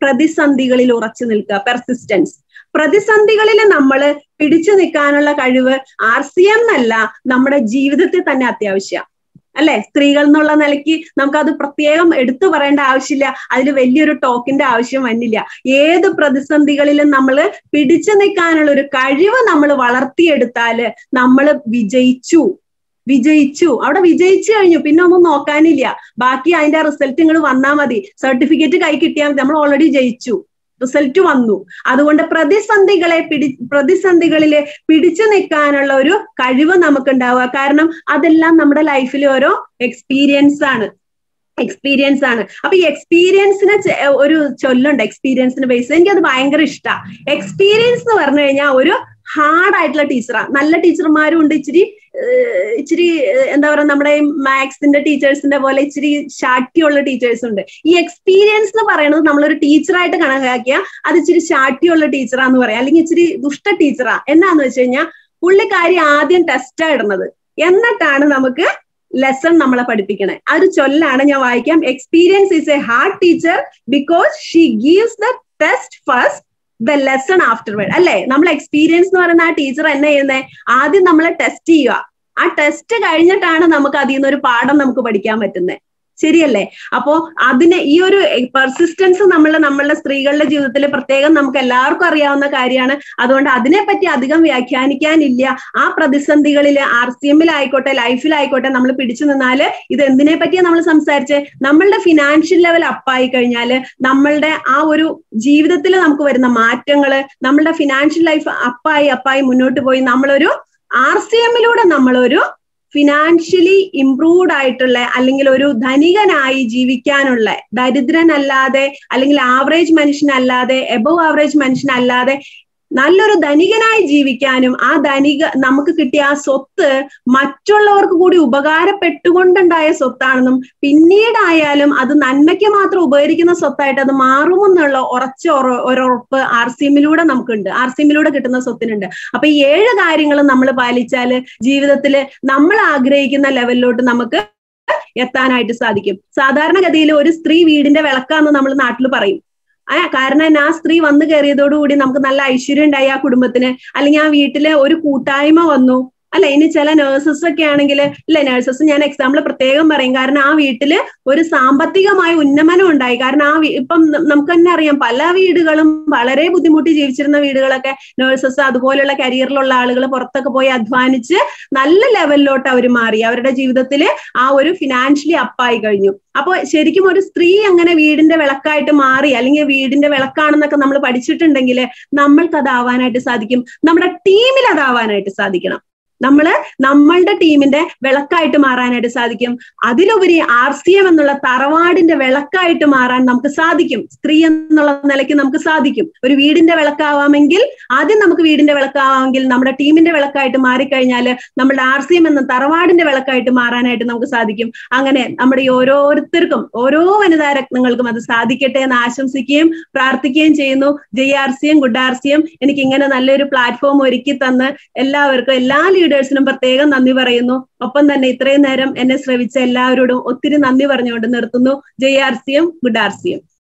പ്രതിസന്ധികളിൽ ഉറച്ചു നിൽക്കുക പെർസിസ്റ്റൻസ് പ്രതിസന്ധികളിൽ നമ്മൾ പിടിച്ചു നിൽക്കാനുള്ള കഴിവ് ആർ സി എം എന്നല്ല നമ്മുടെ ജീവിതത്തിൽ തന്നെ അത്യാവശ്യം അല്ലെ സ്ത്രീകൾ എന്നുള്ള നിലയ്ക്ക് നമുക്കത് പ്രത്യേകം എടുത്തു പറയേണ്ട ആവശ്യമില്ല അതിൽ വലിയൊരു ടോക്കിന്റെ ആവശ്യം വന്നില്ല ഏത് പ്രതിസന്ധികളിലും നമ്മൾ പിടിച്ചു നിൽക്കാനുള്ള ഒരു കഴിവ് നമ്മൾ വളർത്തിയെടുത്താല് നമ്മൾ വിജയിച്ചു വിജയിച്ചു അവിടെ വിജയിച്ചു കഴിഞ്ഞു പിന്നെ ഒന്നും നോക്കാനില്ല ബാക്കി അതിന്റെ റിസൾട്ട് നിങ്ങൾ വന്നാൽ മതി സർട്ടിഫിക്കറ്റ് കൈ കിട്ടിയാൽ മതി നമ്മൾ ഓൾറെഡി ജയിച്ചു റിസൾട്ട് വന്നു അതുകൊണ്ട് പ്രതിസന്ധികളെ പിടി പ്രതിസന്ധികളിൽ പിടിച്ചു നിൽക്കാനുള്ള ഒരു കഴിവ് നമുക്ക് ഉണ്ടാവുക കാരണം അതെല്ലാം നമ്മുടെ ലൈഫിൽ ഓരോ എക്സ്പീരിയൻസ് ആണ് എക്സ്പീരിയൻസ് ആണ് അപ്പൊ ഈ എക്സ്പീരിയൻസിന് ഒരു ചൊല്ലുണ്ട് എക്സ്പീരിയൻസിന് ബേസ് എനിക്ക് അത് ഭയങ്കര ഇഷ്ടമാണ് എക്സ്പീരിയൻസ് എന്ന് പറഞ്ഞു കഴിഞ്ഞാൽ ഒരു ഹാർഡ് ആയിട്ടുള്ള ടീച്ചറാണ് നല്ല ടീച്ചർമാരും ഉണ്ട് ഇച്ചിരി ഇച്ചിരി എന്താ പറയുക നമ്മുടെ മാത്സിന്റെ ടീച്ചേഴ്സിന്റെ പോലെ ഇച്ചിരി ശാഠ്യമുള്ള ടീച്ചേഴ്സ് ഉണ്ട് ഈ എക്സ്പീരിയൻസ് എന്ന് പറയുന്നത് നമ്മളൊരു ടീച്ചറായിട്ട് കണക്കാക്കിയാൽ അത് ഇച്ചിരി ശാഠ്യമുള്ള ടീച്ചറാന്ന് പറയാം അല്ലെങ്കിൽ ഇച്ചിരി ദുഷ്ട ടീച്ചറാ എന്നാന്ന് വെച്ച് കഴിഞ്ഞാൽ പുള്ളിക്കാരി ആദ്യം ടെസ്റ്റാ ഇടുന്നത് എന്നിട്ടാണ് നമുക്ക് ലെസൺ നമ്മളെ പഠിപ്പിക്കണേ ആ ഒരു ചൊല്ലാണ് ഞാൻ വായിക്കാം experience is a hard teacher because she gives the test first the lesson afterward അല്ലെ നമ്മൾ എക്സ്പീരിയൻസ് എന്ന് പറയുന്ന ആ ടീച്ചർ എന്നെ ചെയ്യുന്നത് ആദ്യം നമ്മളെ ടെസ്റ്റ് ചെയ്യുക ആ ടെസ്റ്റ് കഴിഞ്ഞിട്ടാണ് നമുക്ക് അതിൽ നിന്ന് ഒരു പാഠം നമുക്ക് പഠിക്കാൻ പറ്റുന്നത് ശരിയല്ലേ അപ്പോ അതിന് ഈ ഒരു പെർസിസ്റ്റൻസ് നമ്മളെ നമ്മളുടെ സ്ത്രീകളുടെ ജീവിതത്തിൽ പ്രത്യേകം നമുക്ക് എല്ലാവർക്കും അറിയാവുന്ന കാര്യമാണ് അതുകൊണ്ട് അതിനെപ്പറ്റി അധികം വ്യാഖ്യാനിക്കാനില്ല ആ പ്രതിസന്ധികളിൽ ആർ സി എമ്മിലായിക്കോട്ടെ ലൈഫിലായിക്കോട്ടെ നമ്മൾ പിടിച്ചു നിന്നാല് ഇത് എന്തിനെ പറ്റിയാണ് നമ്മൾ സംസാരിച്ച് നമ്മളുടെ ഫിനാൻഷ്യൽ ലെവൽ അപ്പായി കഴിഞ്ഞാല് നമ്മളുടെ ആ ഒരു ജീവിതത്തിൽ നമുക്ക് വരുന്ന മാറ്റങ്ങള് നമ്മളുടെ ഫിനാൻഷ്യൽ ലൈഫ് അപ്പായി അപ്പായി മുന്നോട്ട് പോയി നമ്മളൊരു ആർ സി എമ്മിലൂടെ നമ്മളൊരു ഫിനാൻഷ്യലി ഇംപ്രൂവ്ഡ് ആയിട്ടുള്ള അല്ലെങ്കിൽ ഒരു ധനികനായി ജീവിക്കാനുള്ള ദരിദ്രനല്ലാതെ അല്ലെങ്കിൽ ആവറേജ് മനുഷ്യനല്ലാതെ എബവ് ആവറേജ് മനുഷ്യനല്ലാതെ നല്ലൊരു ധനികനായി ജീവിക്കാനും ആ ധനിക നമുക്ക് കിട്ടിയ ആ സ്വത്ത് മറ്റുള്ളവർക്ക് കൂടി ഉപകാരപ്പെട്ടുകൊണ്ടുണ്ടായ സ്വത്താണെന്നും പിന്നീടായാലും അത് നന്മയ്ക്ക് മാത്രം ഉപകരിക്കുന്ന സ്വത്തായിട്ട് അത് മാറുമെന്നുള്ള ഉറച്ച ഒരുറപ്പ് ആർ സി എമ്മിലൂടെ നമുക്കുണ്ട് ആർ സി എമ്മിലൂടെ കിട്ടുന്ന സ്വത്തിനുണ്ട് അപ്പൊ ഈ ഏഴ് കാര്യങ്ങളും നമ്മൾ പാലിച്ചാല് ജീവിതത്തിൽ നമ്മൾ ആഗ്രഹിക്കുന്ന ലെവലിലോട്ട് നമുക്ക് എത്താനായിട്ട് സാധിക്കും സാധാരണഗതിയിൽ ഒരു സ്ത്രീ വീടിന്റെ വിളക്കാന്ന് നമ്മൾ നാട്ടിൽ പറയും ആ കാരണം ആ സ്ത്രീ വന്നു കയറിയതോടുകൂടി നമുക്ക് നല്ല ഐശ്വര്യം ഉണ്ടായി ആ കുടുംബത്തിന് അല്ലെങ്കിൽ ആ വീട്ടില് ഒരു കൂട്ടായ്മ വന്നു അല്ല ഇനി ചില നേഴ്സസ് ഒക്കെ ആണെങ്കിൽ ഇല്ല നേഴ്സസ് ഞാൻ എക്സാമ്പിൾ പ്രത്യേകം പറയും കാരണം ആ വീട്ടില് ഒരു സാമ്പത്തികമായ ഉന്നമനം ഉണ്ടായി കാരണം ആ ഇപ്പം നമുക്ക് തന്നെ അറിയാം പല വീടുകളും വളരെ ബുദ്ധിമുട്ടി ജീവിച്ചിരുന്ന വീടുകളൊക്കെ നേഴ്സസ് അതുപോലെയുള്ള കരിയറിലുള്ള ആളുകൾ പുറത്തൊക്കെ പോയി അധ്വാനിച്ച് നല്ല ലെവലിലോട്ട് അവർ മാറി അവരുടെ ജീവിതത്തിൽ ആ ഒരു ഫിനാൻഷ്യലി അപ്പായി കഴിഞ്ഞു അപ്പൊ ശരിക്കും ഒരു സ്ത്രീ അങ്ങനെ വീടിന്റെ വിളക്കായിട്ട് മാറി അല്ലെങ്കിൽ വീടിന്റെ വിളക്കാണെന്നൊക്കെ നമ്മൾ പഠിച്ചിട്ടുണ്ടെങ്കിൽ നമ്മൾക്ക് അതാവാനായിട്ട് സാധിക്കും നമ്മുടെ ടീമിൽ അതാവാനായിട്ട് സാധിക്കണം നമ്മള് നമ്മളുടെ ടീമിന്റെ വിളക്കായിട്ട് മാറാനായിട്ട് സാധിക്കും അതിലുപരി ആർ സി എം എന്നുള്ള തറവാടിന്റെ വിളക്കായിട്ട് മാറാൻ നമുക്ക് സാധിക്കും സ്ത്രീ എന്നുള്ള നിലയ്ക്ക് നമുക്ക് സാധിക്കും ഒരു വീടിന്റെ വിളക്കാവാമെങ്കിൽ ആദ്യം നമുക്ക് വീടിന്റെ വിളക്കാവാമെങ്കിൽ നമ്മുടെ ടീമിന്റെ വിളക്കായിട്ട് മാറിക്കഴിഞ്ഞാൽ നമ്മുടെ ആർ സി എം എന്ന തറവാടിന്റെ വിളക്കായിട്ട് മാറാനായിട്ട് നമുക്ക് സാധിക്കും അങ്ങനെ നമ്മുടെ ഈ ഓരോരുത്തർക്കും ഓരോ വനിതാ രത്നങ്ങൾക്കും അത് സാധിക്കട്ടെ എന്ന് ആശംസിക്കുകയും പ്രാർത്ഥിക്കുകയും ചെയ്യുന്നു ജയ് R C M good R C M എനിക്ക് ഇങ്ങനെ നല്ലൊരു പ്ലാറ്റ്ഫോം ഒരുക്കി തന്ന് എല്ലാവർക്കും എല്ലാ ലീഡേഴ്സിനും പ്രത്യേകം നന്ദി പറയുന്നു ഒപ്പം തന്നെ ഇത്രയും നേരം എന്നെ ശ്രവിച്ച എല്ലാവരോടും ഒത്തിരി നന്ദി പറഞ്ഞുകൊണ്ട് നിർത്തുന്നു ജയ് R C M good R C M